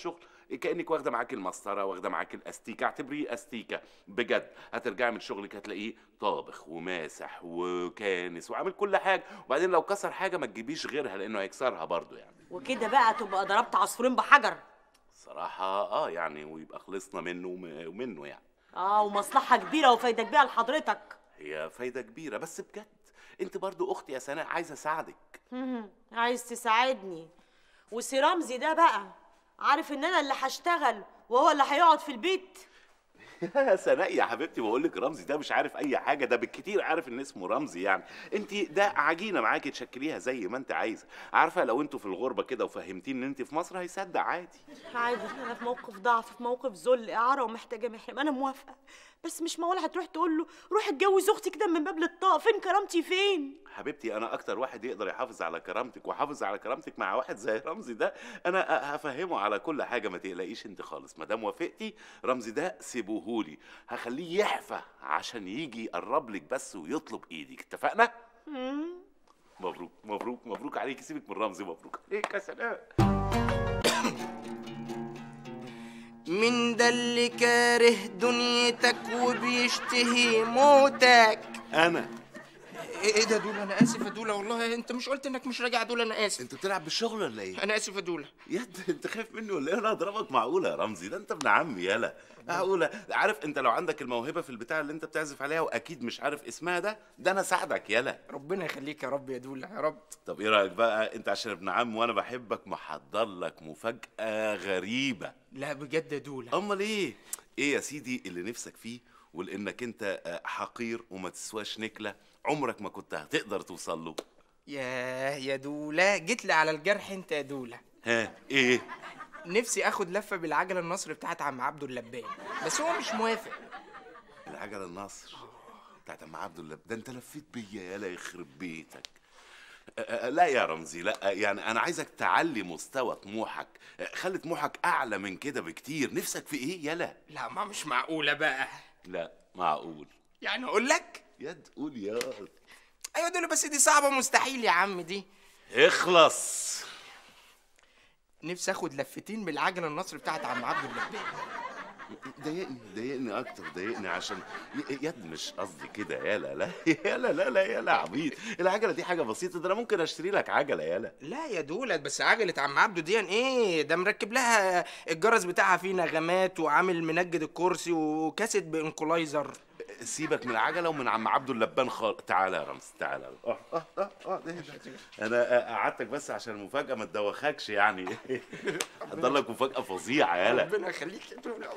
كانك واخده معاك المسطره واخده معاك الاستيكه اعتبريه استيكه بجد هترجعي من شغلك هتلاقيه طابخ وماسح وكانس وعامل كل حاجه وبعدين لو كسر حاجه ما تجيبيش غيرها لانه هيكسرها برضه يعني وكده بقى تبقى ضربت عصفورين بحجر صراحه اه يعني ويبقى خلصنا منه وم- ومنه يعني اه ومصلحه كبيره وفايده كبيره لحضرتك هي فايده كبيره بس بجد انت برضو اختي يا سناء عايزه اساعدك مهم. عايز تساعدني وسي رمزي ده بقى عارف ان انا اللي هشتغل وهو اللي هيقعد في البيت يا سناء يا حبيبتي بقول لك رمزي ده مش عارف اي حاجه ده بالكتير عارف ان اسمه رمزي يعني انت ده عجينه معاكي تشكليها زي ما انت عايزه عارفه لو انتوا في الغربه كده وفهمتيه ان انت في مصر هيصدق عادي عادي انا في موقف ضعف في موقف ذل اعاره ومحتاجه محرم انا موافقه بس مش معقول هتروح تقول له روح اتجوز اختي كده من باب للطاق فين كرامتي فين حبيبتي انا اكتر واحد يقدر يحافظ على كرامتك وحافظ على كرامتك مع واحد زي رمزي ده انا هفهمه على كل حاجه ما تقلقيش انت خالص ما دام وافقتي رمزي ده سيبوهولي هخليه يحفى عشان يجي يقرب لك بس ويطلب ايدك اتفقنا مم. مبروك مبروك مبروك عليك سيبك من رمزي مبروك عليك يا سناء من ده اللي كاره دنيتك وبيشتهي موتك انا ايه ده دول انا اسف يا دولا والله انت مش قلت انك مش راجع دول انا اسف انت بتلعب بالشغل ولا ايه انا اسف يا دولا يد انت خايف مني ولا ايه انا اضربك معقوله يا رمزي ده انت ابن عمي يالا معقوله عارف انت لو عندك الموهبه في البتاع اللي انت بتعزف عليها واكيد مش عارف اسمها ده ده انا ساعدك يالا ربنا يخليك يا رب يا دولا يا رب طب ايه رايك بقى انت عشان ابن عم وانا بحبك محضر لك مفاجاه غريبه لا بجد يا دولا امال ايه ايه يا سيدي اللي نفسك فيه ولانك انت آه، حقير وما تسواش نكله عمرك ما كنت هتقدر توصل له ياه يا دولا جيت لي على الجرح انت يا دولا ها ايه نفسي اخد لفه بالعجله النصر بتاعت عم عبده اللبان بس هو مش موافق العجله النصر بتاعت ام عبد الله ده انت لفيت بيا يالا يخرب بيتك أ- أ- لا يا رمزي لا يعني انا عايزك تعلي مستوى طموحك خلي طموحك اعلى من كده بكتير نفسك في ايه يالا لا ما مش معقوله بقى لا معقول يعني اقول لك يا تقول يا ايوه دولا بس دي صعبه مستحيل يا عم دي اخلص نفسي اخد لفتين بالعجله النصر بتاعت عم عبده اللبان ضايقني ضايقني اكتر ضايقني عشان ي- يد مش قصدي كده يالا لا يالا لا لا يالا عبيط العجله دي حاجه بسيطه ده انا ممكن اشتري لك عجله يالا لا يا دولت بس عجلة عم عبده دي ايه ده مركب لها الجرس بتاعها فيه نغمات وعامل منجد الكرسي وكاسيت بانكولايزر سيبك من العجله ومن عم عبده اللبان خالص تعالى يا رمز تعالى اه اه اه اه ده ده. انا آه، قعدتك بس عشان المفاجاه ما تدوخكش يعني حضر لك مفاجاه فظيعه يالا ربنا يخليك يا دولا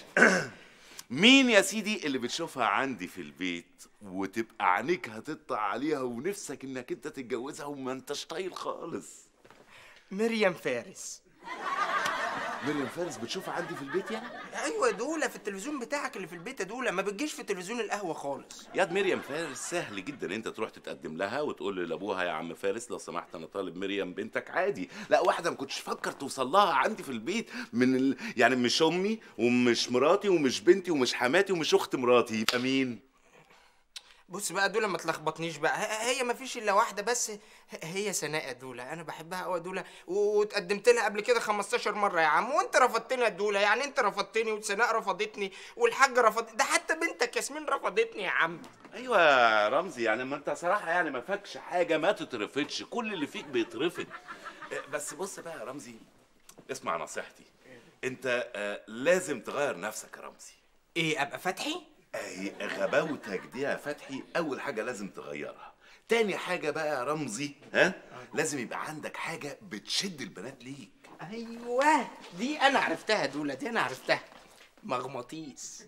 مين يا سيدي اللي بتشوفها عندي في البيت وتبقى عينيك هتطلع عليها ونفسك انك انت تتجوزها وما انتش طايل خالص مريم فارس مريم فارس بتشوفها عندي في البيت يعني ايوه يا دولا في التلفزيون بتاعك اللي في البيت يا دولا ما بتجيش في تلفزيون القهوه خالص ياد مريم فارس سهل جدا انت تروح تتقدم لها وتقول لابوها يا عم فارس لو سمحت انا طالب مريم بنتك عادي لا واحده ما كنتش فكر توصل لها عندي في البيت من ال... يعني مش امي ومش مراتي ومش بنتي ومش حماتي ومش اخت مراتي يبقى مين بص بقى دولا ما تلخبطنيش بقى ه- هي ما فيش الا واحده بس ه- هي سناء يا دولا انا بحبها قوي يا دولا واتقدمت لها قبل كده 15 مره يا عم وانت رفضتني يا دولا يعني انت رفضتني وسناء رفضتني والحاجه رفضت ده حتى بنتك ياسمين رفضتني يا عم ايوه يا رمزي يعني ما انت صراحه يعني ما فاكش حاجه ما تترفضش كل اللي فيك بيترفض آه، بس بص بقى يا رمزي اسمع نصيحتي انت آه، لازم تغير نفسك يا رمزي ايه ابقى فتحي اهي غباوتك دي يا فتحي اول حاجه لازم تغيرها تاني حاجه بقى يا رمزي ها لازم يبقى عندك حاجه بتشد البنات ليك ايوه دي انا عرفتها يا دولا دي انا عرفتها مغناطيس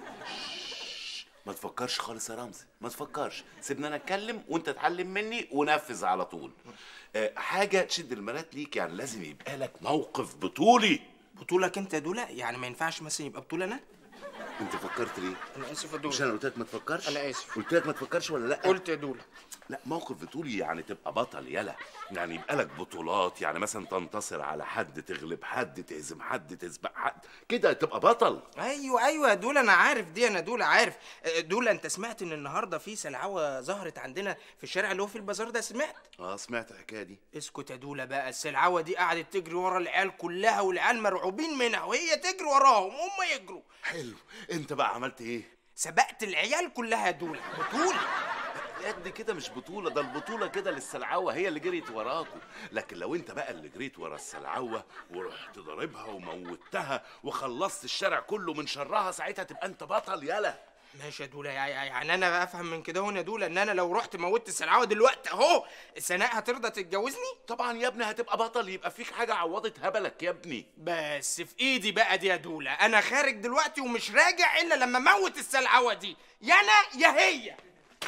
ما تفكرش خالص يا رمزي ما تفكرش سيبني انا اتكلم وانت اتعلم مني ونفذ على طول آه، حاجه تشد البنات ليك يعني لازم يبقى لك موقف بطولي بطولك انت يا دولا يعني ما ينفعش مثلا يبقى بطولة انا انت فكرت ليه انا اسف يا دولا مش انا قلت لك ما تفكرش انا اسف قلت لك ما تفكرش ولا لا قلت يا دولا لا موقف بطولي يعني تبقى بطل يلا يعني يبقى لك بطولات يعني مثلا تنتصر على حد تغلب حد تهزم حد تسبق حد كده تبقى بطل ايوه ايوه يا دولا انا عارف دي انا دولا عارف آه، دولا انت سمعت ان النهارده في سلعوه ظهرت عندنا في الشارع اللي هو في البازار ده سمعت اه سمعت الحكايه دي اسكت يا دولا بقى السلعوه دي قعدت تجري ورا العيال كلها والعيال مرعوبين منها وهي تجري وراهم وهم يجروا حلو انت بقى عملت ايه سبقت العيال كلها يا دولا بطوله قد كده مش بطولة ده البطولة كده للسلعوة هي اللي جريت وراكوا لكن لو انت بقى اللي جريت ورا السلعوة ورحت ضاربها وموتها وخلصت الشارع كله من شرها ساعتها تبقى انت بطل يلا ماشي يا دولا يع- يع- يعني انا افهم من كده هنا يا دولا ان انا لو رحت موتت السلعوه دلوقتي اهو سناء هترضى تتجوزني طبعا يا ابني هتبقى بطل يبقى فيك حاجة عوضت هبلك يا ابني بس في ايدي بقى دي يا دولا انا خارج دلوقتي ومش راجع الا لما اموت السلعوه دي يا انا يا هي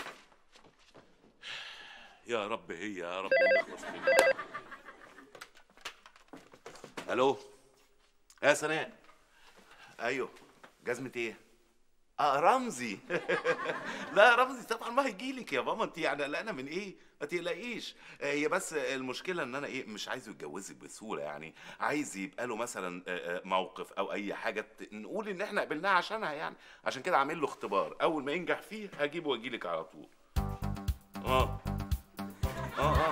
يا رب هي يا رب نخلص منها الو يا سناء ايوه جزمة ايه؟ اه رمزي لا رمزي طبعا ما هيجيلك يا ماما انت يعني قلقانه من ايه؟ ما تقلقيش آه، هي بس المشكله ان انا ايه مش عايزه يتجوزك بسهوله يعني عايز يبقى له مثلا آه، آه، موقف او اي حاجه ت- نقول ان احنا قبلناها عشانها يعني عشان كده عامل له اختبار اول ما ينجح فيه هجيبه واجيلك على طول اه اه اه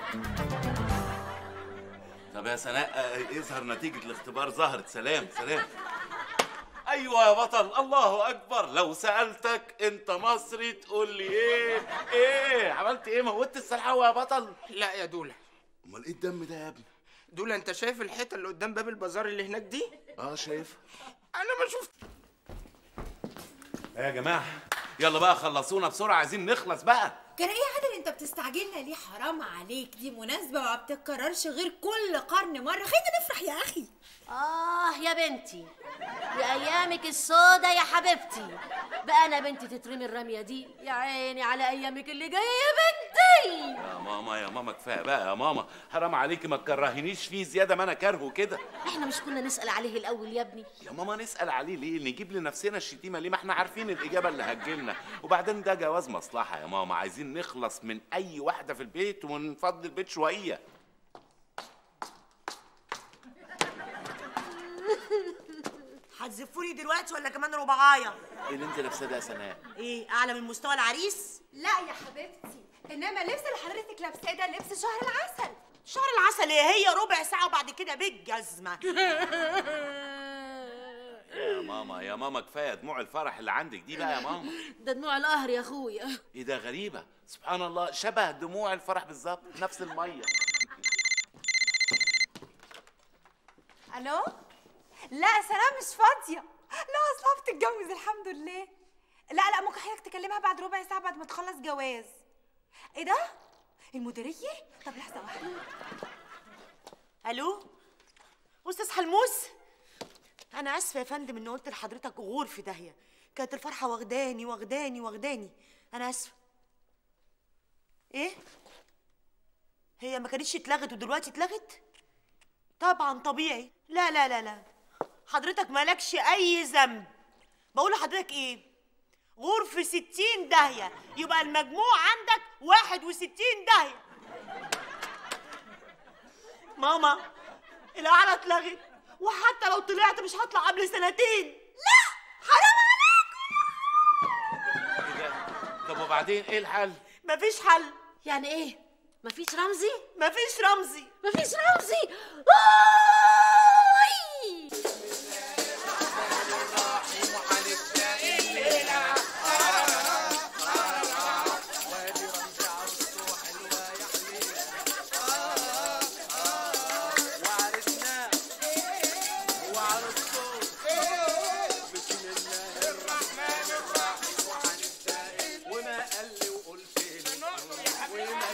طب يا سناء آه، يظهر نتيجة الاختبار ظهرت سلام سلام ايوه يا بطل الله اكبر لو سالتك انت مصري تقول لي ايه ايه عملت ايه موتت السلحوه يا بطل لا يا دولا امال ايه الدم ده يا ابني دولا انت شايف الحته اللي قدام باب البازار اللي هناك دي اه شايف انا ما شفت يا جماعه يلا بقى خلصونا بسرعه عايزين نخلص بقى كان ايه يا عادل انت بتستعجلنا ليه حرام عليك دي مناسبة وما بتتكررش غير كل قرن مرة خلينا نفرح يا اخي آه يا بنتي يا أيامك السودة يا حبيبتي بقى أنا بنتي تترمي الرمية دي يا عيني على أيامك اللي جاية يا بنتي يا ماما يا ماما كفايه بقى يا ماما حرام عليكي ما تكرهنيش فيه زياده ما انا كارهه كده احنا مش كنا نسأل عليه الأول يا ابني يا ماما نسال عليه ليه نجيب لنفسنا الشتيمه ليه ما احنا عارفين الاجابه اللي هتجيلنا وبعدين ده جواز مصلحه يا ماما عايزين نخلص من اي واحده في البيت ونفضي البيت شويه هتزفوني دلوقتي ولا كمان ربعايه ايه اللي انت لابساه ده يا سناء ايه اعلى من مستوى العريس لا يا حبيبتي انما اللبس اللي حضرتك لابساه ده لبس شهر العسل شهر العسل ايه هي ربع ساعه وبعد كده بالجزمه يا ماما يا ماما كفايه دموع الفرح اللي عندك دي بقى يا ماما ده دموع القهر يا أخويا ايه ده غريبه سبحان الله شبه دموع الفرح بالظبط نفس الميه الو لا سلام مش فاضيه لا اصلا بتتجوز الحمد لله لا لا ممكن حضرتك تكلمها بعد ربع ساعه بعد ما تخلص جواز ايه ده المديريه طب لحظه واحده الو استاذ حلموس انا اسفه يا فندم اني قلت لحضرتك غور في داهيه كانت الفرحه واخداني واخداني واخداني انا اسفه ايه هي ما كانتش اتلغت ودلوقتي اتلغت طبعا طبيعي لا لا لا لا حضرتك مالكش اي ذنب بقول لحضرتك ايه غور في ستين داهية يبقى المجموع عندك واحد وستين داهية ماما القعدة اتلغت وحتى لو طلعت مش هطلع قبل سنتين لا حرام ايه ده طب وبعدين ايه الحل مفيش حل يعني ايه مفيش رمزي مفيش رمزي مفيش رمزي وما قال لي وقلت لي وما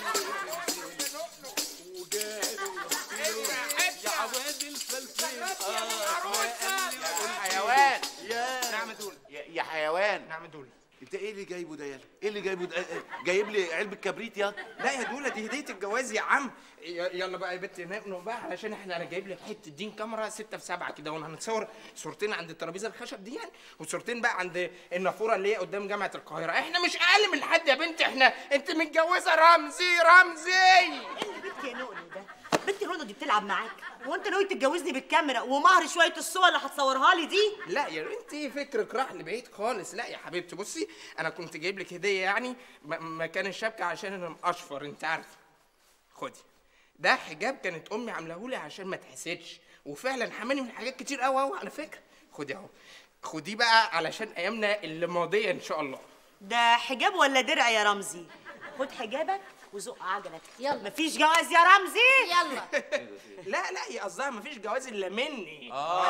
يا عواد الفلفل حيوان يا نعم دول يا يا حيوان نعم دول انت ايه اللي جايبه ده يالا ايه اللي جايبه ده جايب لي علبه كبريت يا لا يا دولا دي هديه الجواز يا عم ي- يلا بقى يا بنت نقنق بقى علشان احنا انا جايب لك حته دين كاميرا ستة في سبعة كده وانا هنتصور صورتين عند الترابيزه الخشب دي يعني وصورتين بقى عند النافوره اللي هي قدام جامعه القاهره احنا مش اقل من حد يا بنت احنا انت متجوزه رمزي رمزي ايه اللي بنت يا نقل ده بنت الرضا دي بتلعب معاك هو انت ناوي تتجوزني بالكاميرا ومهر شويه الصور اللي هتصورها لي دي لا يا انت فكرك راح لبعيد خالص لا يا حبيبتي بصي انا كنت جايب لك هديه يعني م- مكان الشبكه عشان انا مقشفر انت عارفه خدي ده حجاب كانت امي عاملاه لي عشان ما تحسدش وفعلا حماني من حاجات كتير قوي قوي على فكره خدي اهو خديه بقى علشان ايامنا اللي ماضيه ان شاء الله ده حجاب ولا درع يا رمزي خد حجابك وزق عجلك يلا مفيش جواز يا رمزي يلا لا لا هي قصدها مفيش جواز الا مني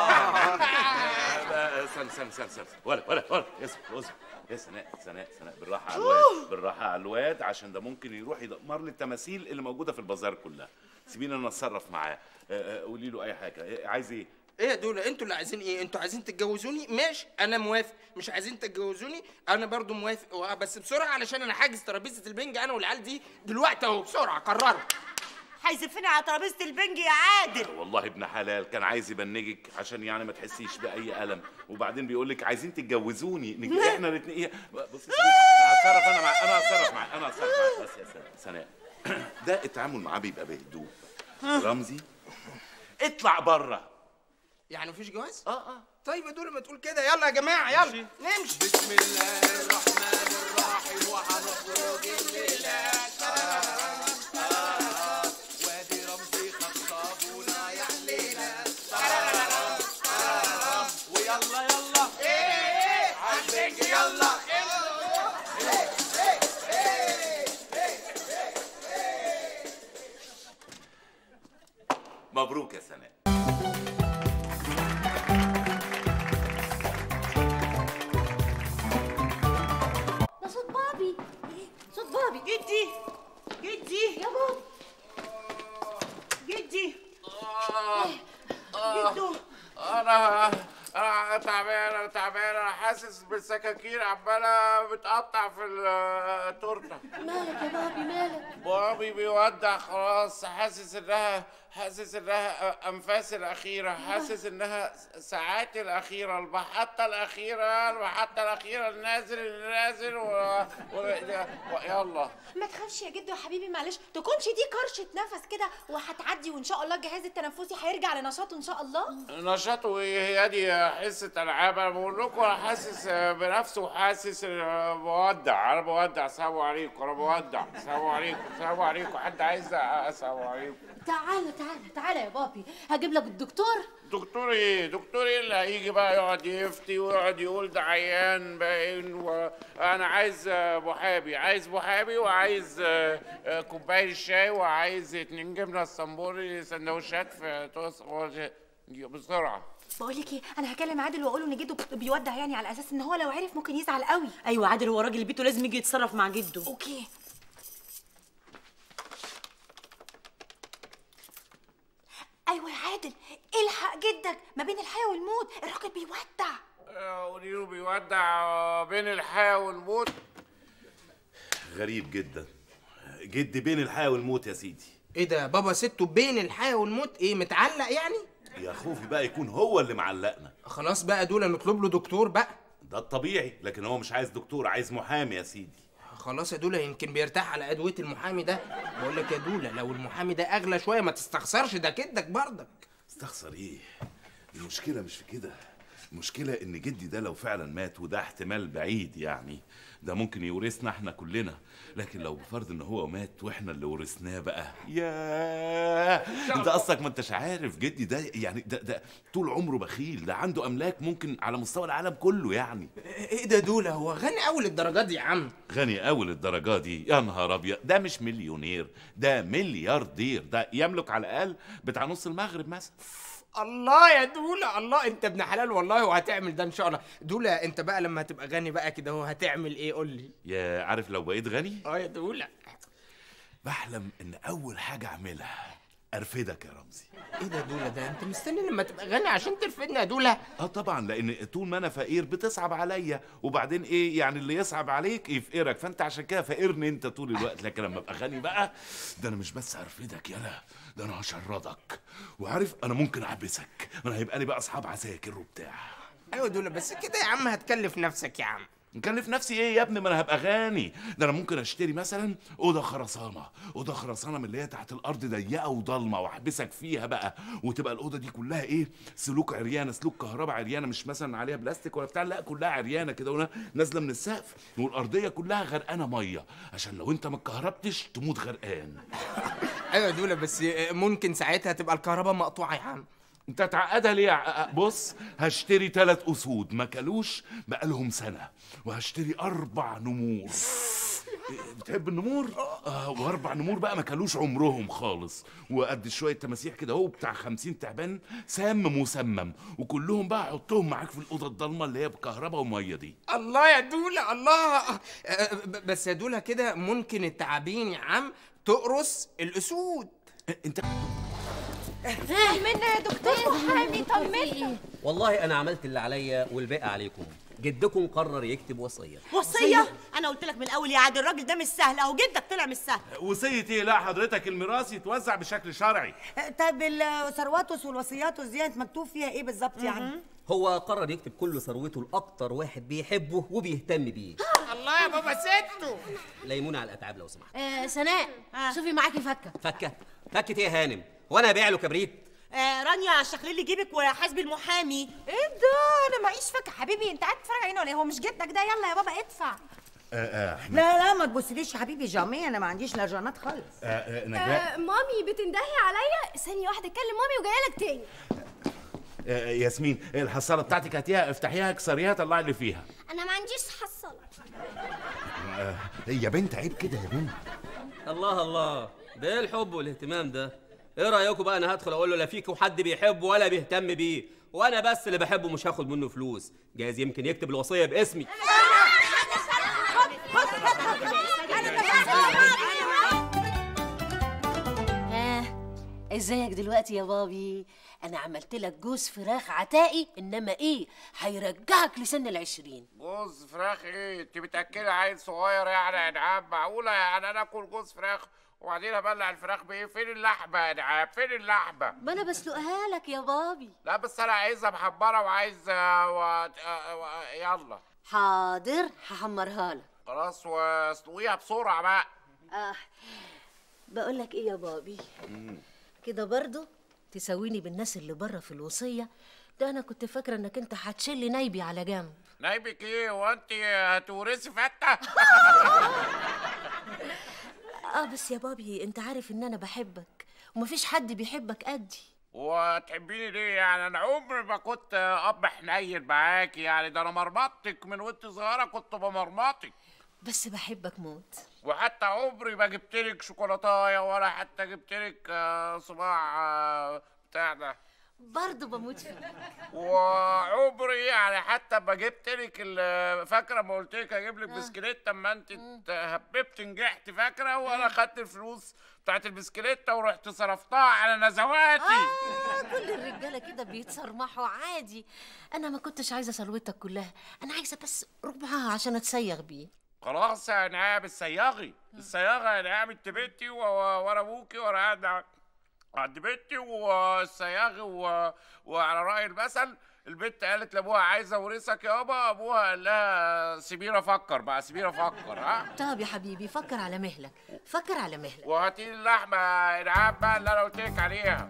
آه، استنى استنى استنى استنى ولا ولا ولا اصبر اصبر يا سناء سناء سناء بالراحه على الواد بالراحه على الواد عشان ده ممكن يروح يدمر لي التماثيل اللي موجوده في البازار كلها سيبيني انا اتصرف معاه آه، آه، قولي له اي حاجه إيه، عايز ايه ايه يا دول انتوا اللي عايزين ايه انتوا عايزين تتجوزوني ماشي انا موافق مش عايزين تتجوزوني انا برضو موافق و- بس بسرعه علشان انا حاجز ترابيزه البنج انا والعيال دي دلوقتي اهو بسرعه قررت هيزفني على ترابيزه البنج يا عادل والله ابن حلال كان عايز يبنجك عشان يعني ما تحسيش باي الم وبعدين بيقول لك عايزين تتجوزوني نج- احنا الاثنين ايه بص سيبي، هتصرف انا مع انا هتصرف معاه انا هتصرف معاه بس يا سناء سناء ده التعامل معاه بيبقى بهدوء رمزي اطلع بره يعني مفيش جواز اه اه طيب يا دول ما تقول كده يلا يا جماعه يلا نمشي بسم الله الرحمن الرحيم وهنخرج الليلة وادي رمزي خطابونا يا حليلة ويلا يلا ايه عالبنج يلا مبروك يا سناء ده صوت بابي صوت بابي جدي جدي يا بابي جدي جدو انا انا تعبان انا تعبان انا حاسس بالسكاكين عماله بتقطع في التورته مالك يا بابي مالك بابي بيودع خلاص حاسس انها حاسس انها انفاس الاخيره حاسس انها ساعات الاخيره المحطه الاخيره المحطه الاخيره النازل النازل و... و... و... يلا ما تخافش يا جدو يا حبيبي معلش تكونش دي كرشة نفس كده وهتعدي وان شاء الله الجهاز التنفسي هيرجع لنشاطه ان شاء الله نشاطه ايه هي دي حصه العاب انا بقول لكم انا حاسس بنفسي وحاسس بودع انا بودع السلام عليكم انا بودع السلام عليكم السلام عليكم حد عايز السلام عليكم تعالى تعالى تعالى يا بابي هجيب لك الدكتور دكتور ايه دكتور ايه اللي هيجي بقى يقعد يفتي ويقعد يقول ده عيان باين وانا عايز آه، محامي عايز محامي وعايز آه، آه، كوبايه شاي وعايز اتنين جبنه السمبوري سندوتشات في توست بسرعه بقول لك ايه انا هكلم عادل واقول له ان جده بيودع يعني على اساس ان هو لو عرف ممكن يزعل قوي ايوه عادل هو راجل بيته لازم يجي يتصرف مع جده اوكي ايوه يا عادل الحق جدك ما بين الحياه والموت الراجل بيودع آه، قولي له بيودع بين الحياه والموت غريب جدا جدي بين الحياه والموت يا سيدي ايه ده بابا سته بين الحياه والموت ايه متعلق يعني يا خوفي بقى يكون هو اللي معلقنا خلاص بقى دول نطلب له دكتور بقى ده الطبيعي لكن هو مش عايز دكتور عايز محامي يا سيدي خلاص يا دولا يمكن بيرتاح على ادويه المحامي ده بقول لك يا دولا لو المحامي ده اغلى شويه ما تستخسرش ده كدك برضك استخسر ايه المشكله مش في كده المشكله ان جدي ده لو فعلا مات وده احتمال بعيد يعني ده ممكن يورثنا احنا كلنا لكن لو بفرض ان هو مات واحنا اللي ورثناه بقى ياه انت اصلك ما انتش عارف جدي ده يعني ده ده طول عمره بخيل ده عنده املاك ممكن على مستوى العالم كله يعني ايه ده دولا هو غني قوي للدرجات دي يا عم غني قوي للدرجه دي يا نهار ابيض ده مش مليونير ده ملياردير ده يملك على الاقل بتاع نص المغرب مثلا الله يا دولا الله انت ابن حلال والله وهتعمل ده ان شاء الله دولا انت بقى لما هتبقى غني بقى كده هو هتعمل ايه قول لي يا عارف لو بقيت غني اه يا دولا بحلم ان اول حاجه اعملها ارفدك يا رمزي ايه ده يا دولا ده انت مستني لما تبقى غني عشان ترفدني يا دولا اه طبعا لان طول ما انا فقير بتصعب عليا وبعدين ايه يعني اللي يصعب عليك يفقرك فانت عشان كده فقرني انت طول الوقت لكن لما ابقى غني بقى ده انا مش بس هرفدك يلا ده انا هشردك وعارف انا ممكن احبسك انا هيبقى لي بقى اصحاب عساكر وبتاع ايوه دولا بس كده يا عم هتكلف نفسك يا عم مكلف نفسي ايه يا ابني ما انا هبقى غني ده انا ممكن اشتري مثلا اوضه خرسانه اوضه خرسانه من اللي هي تحت الارض ضيقه وضلمه واحبسك فيها بقى وتبقى الاوضه دي كلها ايه سلوك عريانه سلوك كهرباء عريانه مش مثلا عليها بلاستيك ولا بتاع لا كلها عريانه كده ونا- نازله من السقف والارضيه كلها غرقانه ميه عشان لو انت ما اتكهربتش تموت غرقان ايوه يا دولا بس ممكن ساعتها تبقى الكهرباء مقطوعه يا عم انت تعقدها ليه يا- بص هشتري ثلاث اسود ما كلوش بقالهم سنه وهشتري اربع نمور إيه، بتحب النمور؟ آه واربع نمور بقى ما كلوش عمرهم خالص وقد شويه تماسيح كده اهو بتاع 50 تعبان سام مسمم وكلهم بقى حطهم معاك في الاوضه الضلمه اللي هي بكهرباء وميه دي الله يا دولا الله آه، ب- بس يا دولا كده ممكن التعابين يا عم تقرص الاسود انت طمنا يا دكتور محامي طمنا والله انا عملت اللي عليا والباقي عليكم جدكم قرر يكتب وصيه وصيه انا قلت لك من الاول يا عادل الراجل ده مش سهل اهو جدك طلع مش سهل وصيه ايه لا حضرتك الميراث يتوزع بشكل شرعي طب الثرواتس والوصياتس دي مكتوب فيها ايه بالظبط يعني؟ هو قرر يكتب كل ثروته لاكتر واحد بيحبه وبيهتم بيه الله يا بابا ستو ليمونه على الاتعاب لو سمحت آه سناء شوفي معاكي فكه فكه فكه ايه يا هانم وانا ابيع له كبريت آه رانيا شغلي لي جيبك وحاسبي المحامي ايه ده انا معيش فكه حبيبي انت قاعد تتفرج علينا ولا إيه؟ هو مش جدك ده يلا يا بابا ادفع لا لا ما تبصليش يا حبيبي جامي انا ما عنديش لجانات خالص نجلاء مامي بتندهي عليا ثانية واحدة كلم مامي وجاية لك تاني آه، ياسمين الحصاله بتاعتك هاتيها افتحيها اكسريها طلعي اللي فيها انا ما عنديش حصاله آه، يا بنت عيب كده يا بنت الله الله ده ايه الحب والاهتمام ده ايه رايكم بقى انا هدخل اقول له لا فيكم حد بيحبه ولا بيهتم بيه وانا بس اللي بحبه مش هاخد منه فلوس جايز يمكن يكتب الوصيه باسمي ها ازيك دلوقتي يا بابي انا عملت لك جوز فراخ عتائي انما ايه هيرجعك لسن العشرين جوز فراخ ايه انت بتاكلي عيل صغير يعني يا انعام معقوله يعني انا اكل جوز فراخ وبعدين ابلع الفراخ بايه فين اللحمه يا انعام فين اللحمه ما انا بسلقها لك يا بابي لا بس انا عايزها محمره وعايز آه، و... آه، و... يلا حاضر هحمرها لك خلاص واسلقيها بسرعه بقى اه بقول لك ايه يا بابي كده برضو تساويني بالناس اللي بره في الوصيه ده انا كنت فاكره انك انت هتشيل نايبي على جنب نايبك ايه وانت هتورثي فته اه بس يا بابي انت عارف ان انا بحبك ومفيش حد بيحبك قدي وتحبيني ليه يعني انا عمري ما كنت اب حنين معاكي يعني ده انا مرمطتك من وانت صغيره كنت بمرمطك بس بحبك موت وحتى عمري ما جبتلك شوكولاتايه ولا حتى جبتلك آه، صباع آه، بتاع ده برضه بموت فيك وعمري يعني حتى ما جبت لك ال- فاكره ما قلت لك اجيب لك بسكليته اما انت هببت نجحت فاكره وانا خدت الفلوس بتاعت البسكليته ورحت صرفتها على نزواتي آه كل الرجاله كده بيتصرمحوا عادي انا ما كنتش عايزه ثروتك كلها انا عايزه بس ربعها عشان اتسيغ بيه خلاص يا نعام الصياغي الصياغه يا نعام انت بنتي و- و- وانا ابوكي وانا قاعد ع- عند بنتي والصياغي و... وعلى راي المثل البنت قالت لابوها عايزه اورثك يابا ابوها قال لها سيبيني افكر بقى سيبيني افكر ها طب يا حبيبي فكر على مهلك فكر على مهلك وهاتي لي اللحمه يا نعام بقى اللي انا قلت لك عليها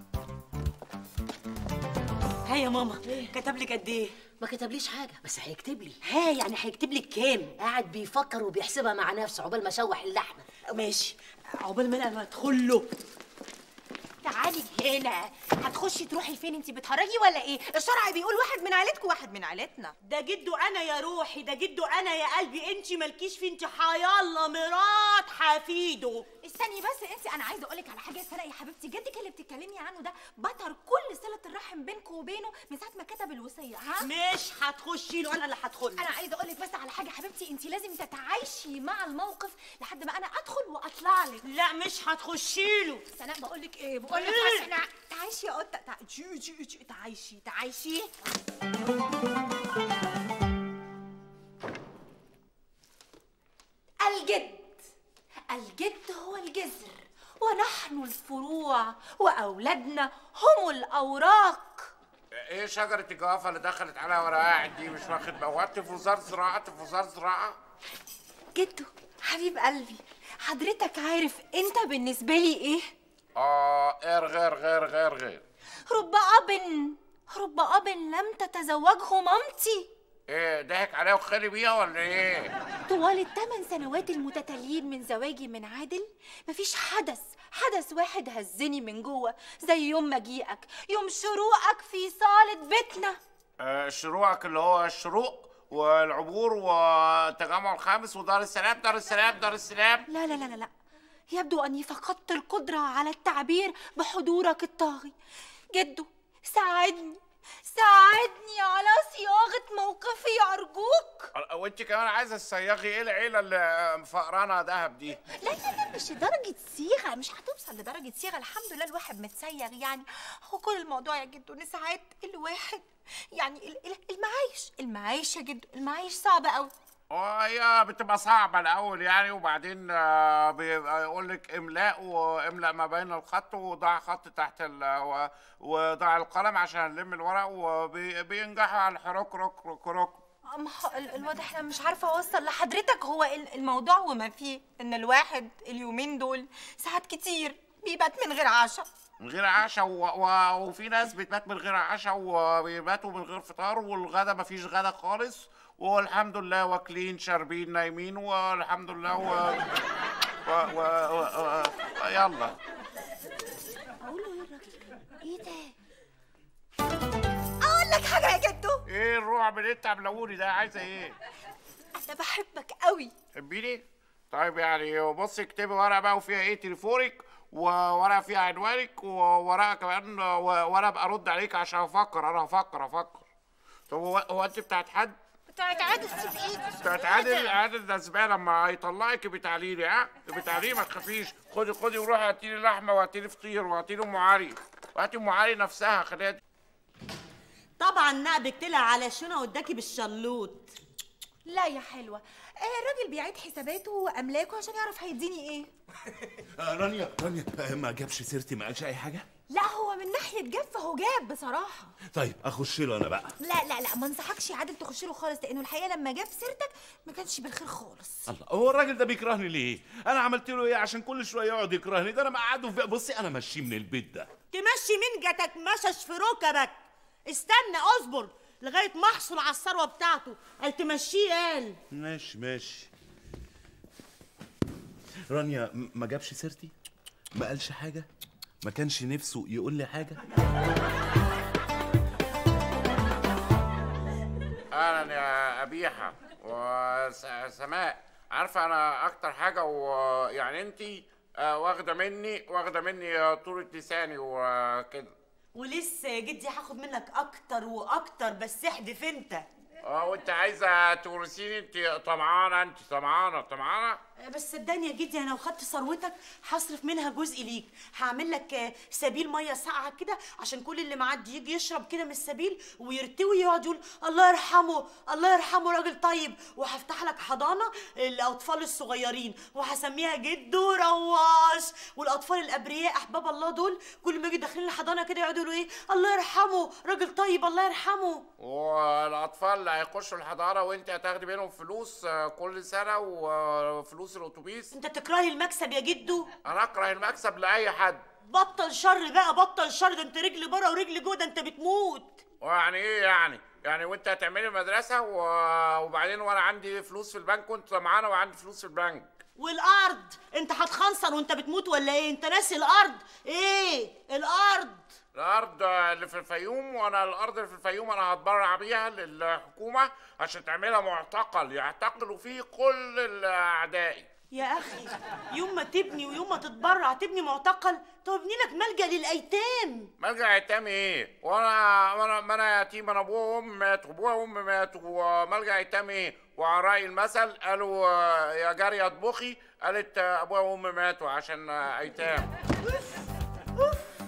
ها يا ماما كتب لك قد ايه ما كتبليش حاجه بس هيكتب لي ها يعني هيكتب لك كام قاعد بيفكر وبيحسبها مع نفسه عقبال ما اشوح اللحمه ماشي عقبال ما انا ادخل له تعالي هنا هتخشي تروحي فين انت بتهرجي ولا ايه الشرع بيقول واحد من عيلتكم واحد من عيلتنا ده جده انا يا روحي ده جده انا يا قلبي انت مالكيش في انت حيالله مرات حفيده استني بس انت انا عايزه اقول لك على حاجه سنه يا حبيبتي جدك اللي بتتكلمي عنه ده بطر كل صله الرحم بينكم وبينه من ساعه ما كتب الوصيه ها مش هتخشي له انا اللي هدخل انا عايزه اقول لك بس على حاجه حبيبتي انت لازم تتعايشي مع الموقف لحد ما انا ادخل واطلع لك لا مش هتخشي له سناء بقول لك ايه بقول اقول لك عشان أع- تعيشي يا قطه تع- جو جو جو تعيشي تعيشي الجد الجد هو الجذر ونحن الفروع واولادنا هم الاوراق ايه شجرة الجوافة اللي دخلت عليها وانا قاعد دي مش واخد بالي؟ هو انت في وزارة زراعة انت في وزارة زراعة؟ جدو حبيب قلبي حضرتك عارف انت بالنسبه لي ايه اه غير غير غير غير غير رب اب رب اب لم تتزوجه مامتي ايه ضحك عليها وخلي بيها ولا ايه؟ طوال الثمان سنوات المتتاليين من زواجي من عادل مفيش حدث حدث واحد هزني من جوه زي يوم مجيئك يوم شروقك في صالة بيتنا آه شروقك اللي هو الشروق والعبور والتجمع الخامس ودار السلام دار السلام دار السلام لا لا لا لا لا يبدو أني فقدت القدرة على التعبير بحضورك الطاغي جدو ساعدني ساعدني على صياغة موقفي أرجوك وانت كمان عايزه تصيغي ايه العيله اللي مفقرانه دهب دي؟ لا لا لا مش لدرجة صيغة مش هتوصل لدرجة صيغة الحمد لله الواحد متسيغ يعني هو كل الموضوع يا جدو ان ساعات الواحد يعني ال- ال- المعايش المعايش يا جدو المعايش صعبة قوي وهي بتبقى صعبة الأول يعني وبعدين آه، بيبقى يقول لك إملاء واملأ ما بين الخط وضع خط تحت ال و- وضع القلم عشان نلم الورق وبينجحوا على الحروك روك روك روك أما هو ال- الواضح انا مش عارفة اوصل لحضرتك هو ال- الموضوع وما فيه ان الواحد اليومين دول ساعات كتير بيبات من غير عشاء من غير عشاء و... و... وفي ناس بتبات من غير عشاء وبيباتوا من غير فطار والغدا مفيش غدا خالص والحمد لله واكلين شاربين نايمين والحمد لله و... و... و... و... و... يلا اقول له ايه الراجل ايه ده اقول لك حاجة يا جدو ايه الرعب اللي انت عاملهولي ده عايزه ايه؟ انا بحبك قوي تحبيني؟ طيب يعني بصي اكتبي ورقه بقى وفيها ايه تليفونك وورقه فيها عنوانك وورقه كمان و- وانا ابقى ارد عليك عشان افكر انا هفكر افكر طب هو, هو انت بتاعت حد؟ بتاعت عادل سيب ايدي بتاعت عادل عادل ده زباله لما هيطلعك بتعليلي ها؟ بتعليلي ما تخافيش خدي خدي وروحي هاتي لي لحمه وهاتي لي فطير وهاتي لي ام علي وهاتي ام علي نفسها خليها طبعا نقبك طلع على شنو وداكي بالشلوط لا يا حلوة آه الراجل بيعيد حساباته واملاكه عشان يعرف هيديني ايه آه رانيا رانيا آه، ما جابش سيرتي ما قالش اي حاجه لا هو من ناحية جاب فهو جاب بصراحة طيب اخش له انا بقى لا لا لا ما انصحكش يا عادل تخش له خالص لانه الحقيقة لما جاب سيرتك ما كانش بالخير خالص الله هو الراجل ده بيكرهني ليه انا عملت له ايه عشان كل شويه يقعد يكرهني ده انا مقعده في بصي انا ماشيه من البيت ده تمشي مين جاتك مشش في ركبك استنى اصبر لغايه ما احصل على الثروه بتاعته قال تمشيه قال ماشي ماشي رانيا م- ما جابش سيرتي ما قالش حاجه ما كانش نفسه يقول لي حاجه اهلا يا قبيحه وسماء عارفه انا اكتر حاجه ويعني انت واخده مني واخده مني طولة لساني وكده ولسه يا جدي هاخد منك اكتر واكتر بس احدف انت اه وانت عايزه تورثيني انت طمعانه انت طمعانه طمعانه بس صدقني يا جدي انا لو خدت ثروتك هصرف منها جزء ليك هعمل لك آه، سبيل ميه ساقعه كده عشان كل اللي معدي يجي يشرب كده من السبيل ويرتوي يقعد يقول الله يرحمه الله يرحمه راجل طيب وهفتح لك حضانه الاطفال الصغيرين وهسميها جدو رواش والاطفال الابرياء احباب الله دول كل ما يجي داخلين الحضانه كده يقعدوا يقولوا ايه الله يرحمه راجل طيب الله يرحمه والاطفال اللي هيخشوا الحضاره وانت هتاخدي منهم فلوس آه، كل سنه وفلوس الاتوبيس انت تكرهي المكسب يا جدو انا اكره المكسب لاي حد بطل شر بقى بطل شر ده انت رجل بره ورجل جوه ده انت بتموت ويعني ايه يعني يعني وانت هتعملي مدرسه و- وبعدين وانا عندي فلوس في البنك وانت معانا وعندي فلوس في البنك والارض انت هتخنصر وانت بتموت ولا ايه انت ناسي الارض ايه الارض الارض اللي في الفيوم وانا الارض اللي في الفيوم انا هتبرع بيها للحكومه عشان تعملها معتقل يعتقلوا فيه كل الاعدائي يا اخي يوم ما تبني ويوم ما تتبرع تبني معتقل تبني لك ملجا للايتام ملجأ ايتام ايه؟ وانا وانا ما انا يتيم انا ابويا وامي ماتوا وابويا وامي ماتوا وملجأ ايتام ايه؟ وعلى رأي المثل قالوا آه، يا جارية اطبخي قالت آه، ابويا وامي ماتوا عشان آه، ايتام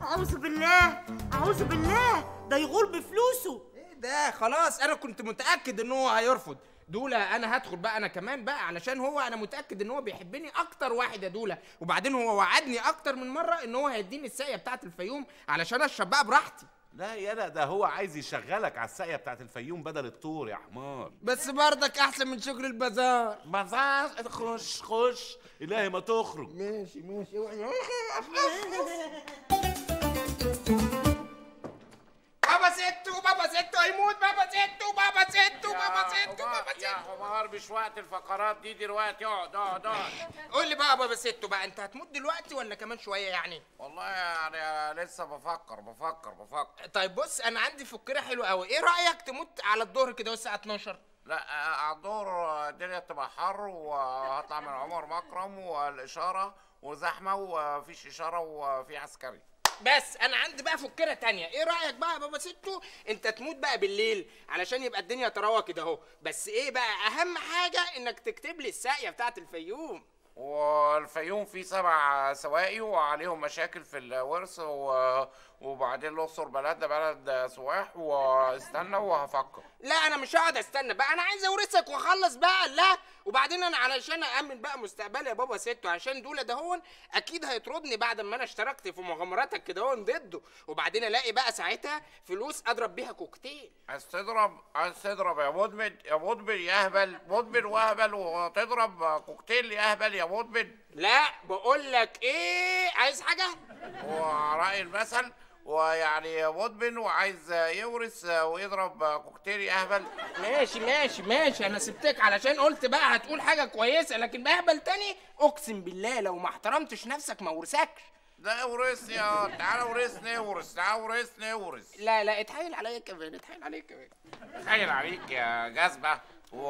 اعوذ بالله اعوذ بالله ده يغور بفلوسه ايه ده خلاص انا كنت متاكد ان هو هيرفض دولا انا هدخل بقى انا كمان بقى علشان هو انا متاكد ان هو بيحبني اكتر واحد يا دولا وبعدين هو وعدني اكتر من مره ان هو هيديني الساقيه بتاعه الفيوم علشان اشرب بقى براحتي لا يلا ده هو عايز يشغلك على الساقيه بتاعت الفيوم بدل الطور يا حمار بس برضك احسن من شغل البازار بازار خش خش الهي ما تخرج ماشي ماشي بابا ستو بابا ستو هيموت بابا ستو بابا ستو بابا ستو بابا يا حمار مش وقت الفقرات دي دلوقتي اقعد اقعد اقعد قول لي بقى يا بابا ستو بقى انت هتموت دلوقتي ولا كمان شويه يعني والله يعني أنا لسه بفكر بفكر بفكر طيب بص انا عندي فكره حلوه قوي ايه رايك تموت على الظهر كده الساعه 12 لا آه، على الدور الدنيا تبقى حر وهطلع من عمر مكرم والاشاره وزحمه ومفيش اشاره وفي عسكري بس انا عندي بقى فكره تانية ايه رايك بقى يا بابا ستو انت تموت بقى بالليل علشان يبقى الدنيا تروى كده اهو بس ايه بقى اهم حاجه انك تكتب لي الساقيه بتاعت الفيوم والفيوم فيه سبع سواقي وعليهم مشاكل في الورث و... وبعدين الاقصر بلدنا بلد سواح واستنى وهفكر لا انا مش هقعد استنى بقى انا عايز اورثك واخلص بقى لا وبعدين انا علشان اامن بقى مستقبلي يا بابا ستو عشان دول ده هون اكيد هيطردني بعد ما انا اشتركت في مغامراتك كده هون ضده وبعدين الاقي بقى ساعتها فلوس اضرب بيها كوكتيل عايز تضرب عايز تضرب يا مدمن يا مدمن يا اهبل مدمن واهبل وتضرب كوكتيل يا اهبل يا مدمن لا بقول لك ايه عايز حاجه ورأي المثل ويعني مدمن وعايز يورث ويضرب كوكتيل يا اهبل ماشي ماشي ماشي انا سبتك علشان قلت بقى هتقول حاجه كويسه لكن بهبل تاني اقسم بالله لو ما احترمتش نفسك ما ورثكش لا ورثني يا تعالى ورثني ورث تعالى ورثني ورث لا لا اتحايل عليا كمان اتحايل عليا كمان تخيل عليك يا جذبة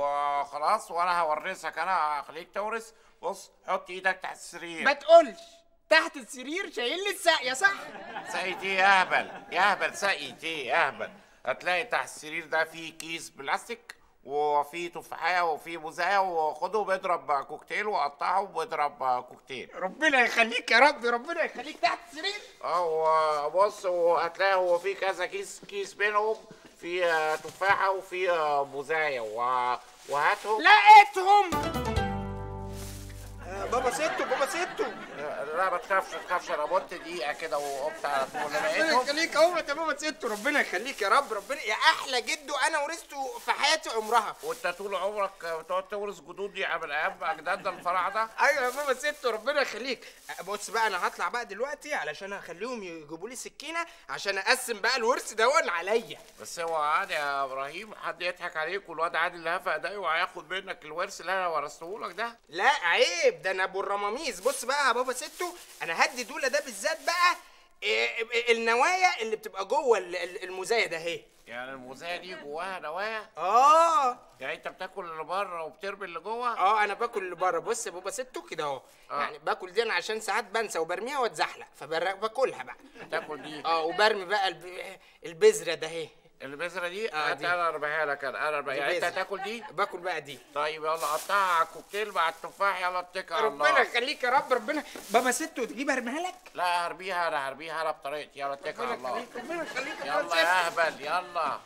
وخلاص وانا هورثك انا هخليك تورث بص حط ايدك تحت السرير ما تقولش تحت السرير شايل لي الساقيه صح سقيت ايه يا اهبل يا اهبل سقيت ايه يا اهبل هتلاقي تحت السرير ده فيه كيس بلاستيك وفي تفاحية وفي موزاية وخده بيضرب كوكتيل وقطعه وبيضرب كوكتيل ربنا يخليك يا رب ربنا يخليك تحت السرير اه وبص وهتلاقي هو في كذا كيس كيس بينهم في آه، تفاحة وفي آه، موزاية و- وهاتهم لقيتهم بابا ستو بابا ستو لا ما تخافش ما تخافش انا مت دقيقة كده وقمت على طول انا ربنا لقيتهم يخليك اهو يا بابا ستو ربنا يخليك يا رب ربنا يا احلى جدو انا ورثته في حياتي عمرها وانت طول عمرك بتقعد تورث جدود دي من ايام اجدادنا الفراعنه ايوه يا بابا ستو ربنا يخليك بص بقى انا هطلع بقى دلوقتي علشان اخليهم يجيبوا لي سكينه عشان اقسم بقى الورث دون عليا بس هو عادي يا ابراهيم حد يضحك عليك والواد عادل اللي هفق ده وهياخد منك الورث اللي انا ورثته لك ده لا عيب ده انا ابو الرماميس بص بقى يا بابا ستو انا هدي دوله ده بالذات بقى إيه، إيه، النوايا اللي بتبقى جوه ال- ال- المزايا ده اهي يعني الموزايه دي جواها نوايا اه يعني انت بتاكل اللي بره وبترمي اللي جوه اه انا باكل اللي بره بص يا بابا ستو كده اهو آه. يعني باكل دي انا عشان ساعات بنسى وبرميها واتزحلق فباكلها بقى تاكل دي اه وبرمي بقى الب... البذره ده اهي البذره دي آه، هات دي. انا ارميها لك انا انا ارميها يعني انت بذرة. هتاكل دي باكل بقى دي طيب يلا قطعها على الكوكتيل مع التفاح يلا اتكل على الله ربنا يخليك يا رب ربنا بابا ستو تجيب ارميها لك لا هربيها انا هربيها انا بطريقتي يلا اتكل على الله ربنا يخليك يلا يا اهبل يلا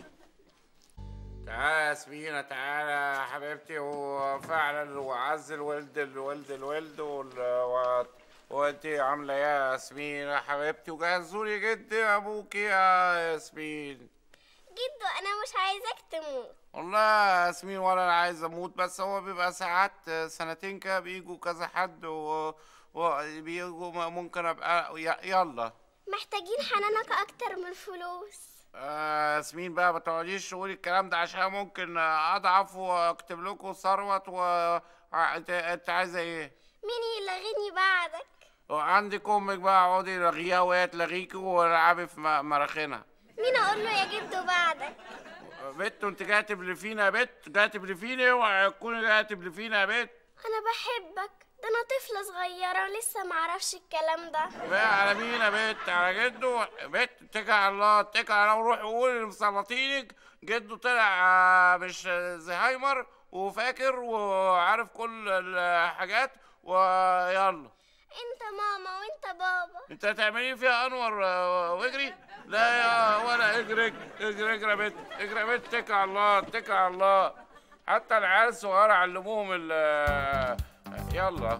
تعالى يا سمينة تعالى يا حبيبتي وفعلا وعز الولد الولد الولد وال... و... وانت عاملة ايه يا ياسمين يا حبيبتي وجهزولي جدي ابوكي يا ياسمين جدو انا مش عايزاك تموت والله يا ياسمين ولا انا عايز اموت بس هو بيبقى ساعات سنتين كده بيجوا كذا حد و... وبيجوا ممكن ابقى ي- يلا محتاجين حنانك اكتر من الفلوس آه، ياسمين بقى ما تقعديش تقولي الكلام ده عشان ممكن آه، اضعف واكتب لكم ثروت و ع- انت انت عايزه ايه؟ مين يلغيني بعدك وعندك امك بقى اقعدي لغيها وهي تلغيكي والعبي في م- مراخينها مين اقول له يا جدو بعدك بت انت جايه تبلفينا يا بت جايه تبلفيني اوعي تكوني جايه تبلفينا يا بت انا بحبك ده انا طفلة صغيرة ولسه معرفش الكلام ده بقى على مين يا بت على جده بت اتكل على الله اتكل على الله وروح قول لمسلطينك جده طلع آه، مش زهايمر وفاكر وعارف كل الحاجات ويلا انت ماما وانت بابا انت هتعملي فيها انور آه، واجري لا يا ولا اجري اجري اجري يا بنت اجري يا بنت اتكل على الله اتكل على الله حتى العيال الصغيره علموهم ال آه، يلا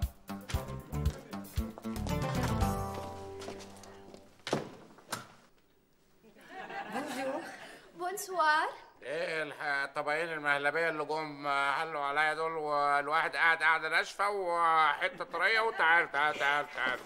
بونسوار ايه الح- الطبقين المهلبيه اللي جم حلوا عليا دول والواحد قاعد قاعده ناشفه وحته طريه وتعال تعال تعال تعال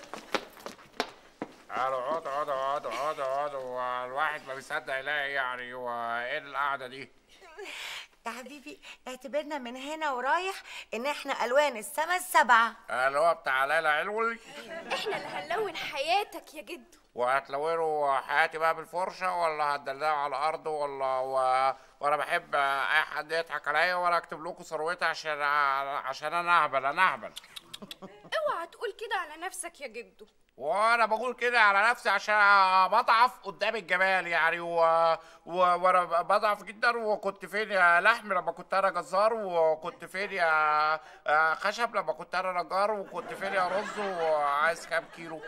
تعالوا اقعدوا اقعدوا اقعدوا اقعدوا اقعدوا والواحد ما بيصدق يلاقي يعني هو ايه القعده دي يا حبيبي اعتبرنا من هنا ورايح ان احنا الوان السما السبعه اللي هو بتاع ليلى علوي احنا اللي هنلون حياتك يا جدو وهتلونوا حياتي بقى بالفرشه ولا هتدلعوا على الارض ولا و... وانا بحب اي حد يضحك عليا ولا اكتب لكم ثروتي عشان عشان انا اهبل انا اهبل اوعى تقول كده على نفسك يا جدو وانا بقول كده على نفسي عشان بضعف قدام الجمال يعني و... و... وانا بضعف جدا وكنت فين يا لحم لما كنت انا جزار وكنت فين يا آه، خشب لما كنت انا نجار وكنت فين يا رز وعايز كام كيلو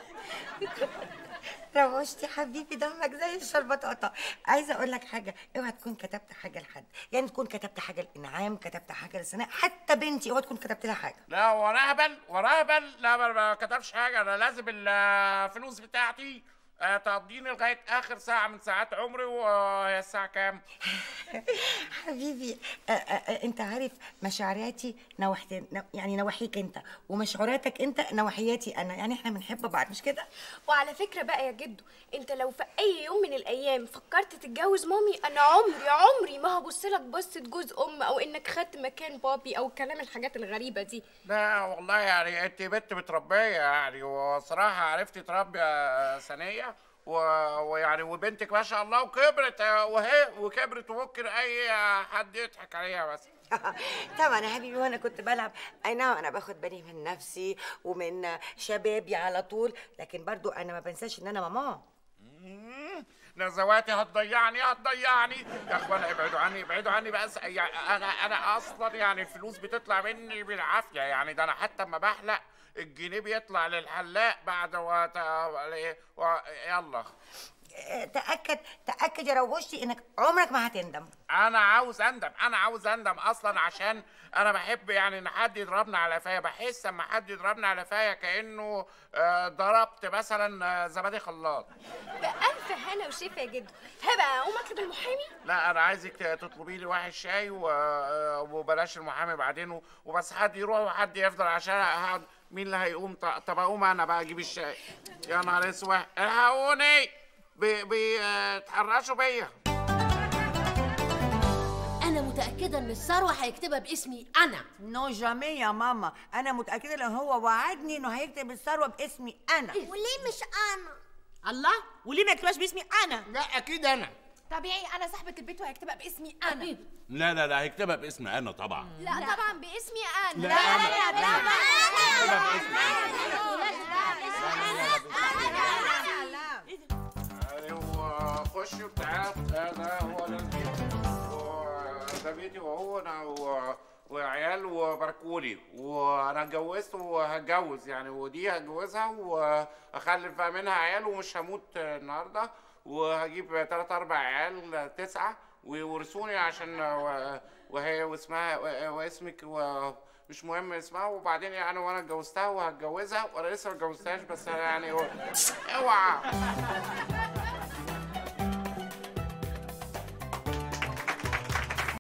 روشتي حبيبي دمك زي الشربطاطة عايزه اقول لك حاجه اوعى تكون كتبت حاجه لحد يعني تكون كتبت حاجه لانعام كتبت حاجه لسناء حتى بنتي اوعى تكون كتبت لها حاجه لا وانا اهبل وانا اهبل لا ما- ما كتبش حاجه انا لازم الفلوس بتاعتي آه، تقضيني لغايه اخر ساعه من ساعات عمري وهي الساعه كام حبيبي آه، آه، آه، انت عارف مشاعراتي نوحت نو- يعني نواحيك انت ومشعوراتك انت نواحياتي انا يعني احنا بنحب بعض مش كده وعلى فكرة بقى يا جدو انت لو في اي يوم من الايام فكرت تتجوز مامي انا عمري عمري ما هبص لك بصة جوز ام او انك خدت مكان بابي او كلام الحاجات الغريبة دي لا والله يعني انت بنت متربيه يعني وصراحه عرفتي تربي يا ثانيه و... ويعني وبنتك ما شاء الله وكبرت آه، وهي وكبرت وممكن اي حد يضحك عليها بس طبعا يا حبيبي وانا كنت بلعب اي نعم انا باخد بالي من نفسي ومن شبابي على طول لكن برضو انا ما بنساش ان انا ماما نزواتي هتضيعني هتضيعني يا اخوانا ابعدوا عني ابعدوا عني بس يعني انا انا اصلا يعني الفلوس بتطلع مني بالعافيه يعني ده انا حتى اما بحلق الجنيه بيطلع للحلاق بعد وت... و... يلا آه، تاكد تاكد يا روشتي انك عمرك ما هتندم انا عاوز اندم انا عاوز اندم اصلا عشان انا بحب يعني ان حد يضربني على قفايا بحس اما حد يضربني على قفايا كانه آه، ضربت مثلا آه، زبادي خلاط بألف هنا وشفا يا جدو هبقى اقوم اطلب المحامي لا انا عايزك تطلبي لي واحد شاي و... آه، وبلاش المحامي بعدين و- وبس حد يروح وحد يفضل عشان هقعد مين اللي هيقوم ط- طب اقوم انا بقى اجيب الشاي يا نهار اسود الحقوني بيتحرشوا بيا انا متاكده ان الثروه هيكتبها باسمي انا نو جامي يا ماما انا متاكده لو هو وعدني انه هيكتب الثروه باسمي انا وليه مش انا الله وليه ما يكتبهاش باسمي انا لا اكيد انا طبيعي انا صاحبة البيت وهيكتبها باسمي انا لا لا لا هيكتبها باسمي انا طبعا لا طبعا باسمي انا لا، أنا. ايوه خشوا تعالوا ده ده هو ده البيت وده بيتي وهو انا و- وعيال وباركولي وانا اتجوزت وهتجوز يعني ودي هتجوزها واخلف بقى منها عيال ومش هموت النهارده وهجيب تلات اربع عيال تسعه ويورثوني عشان و- وهي واسمها و- واسمك و مش مهم اسمها وبعدين يعني وانا اتجوزتها وهتجوزها وانا لسه ما اتجوزتهاش بس يعني اوعى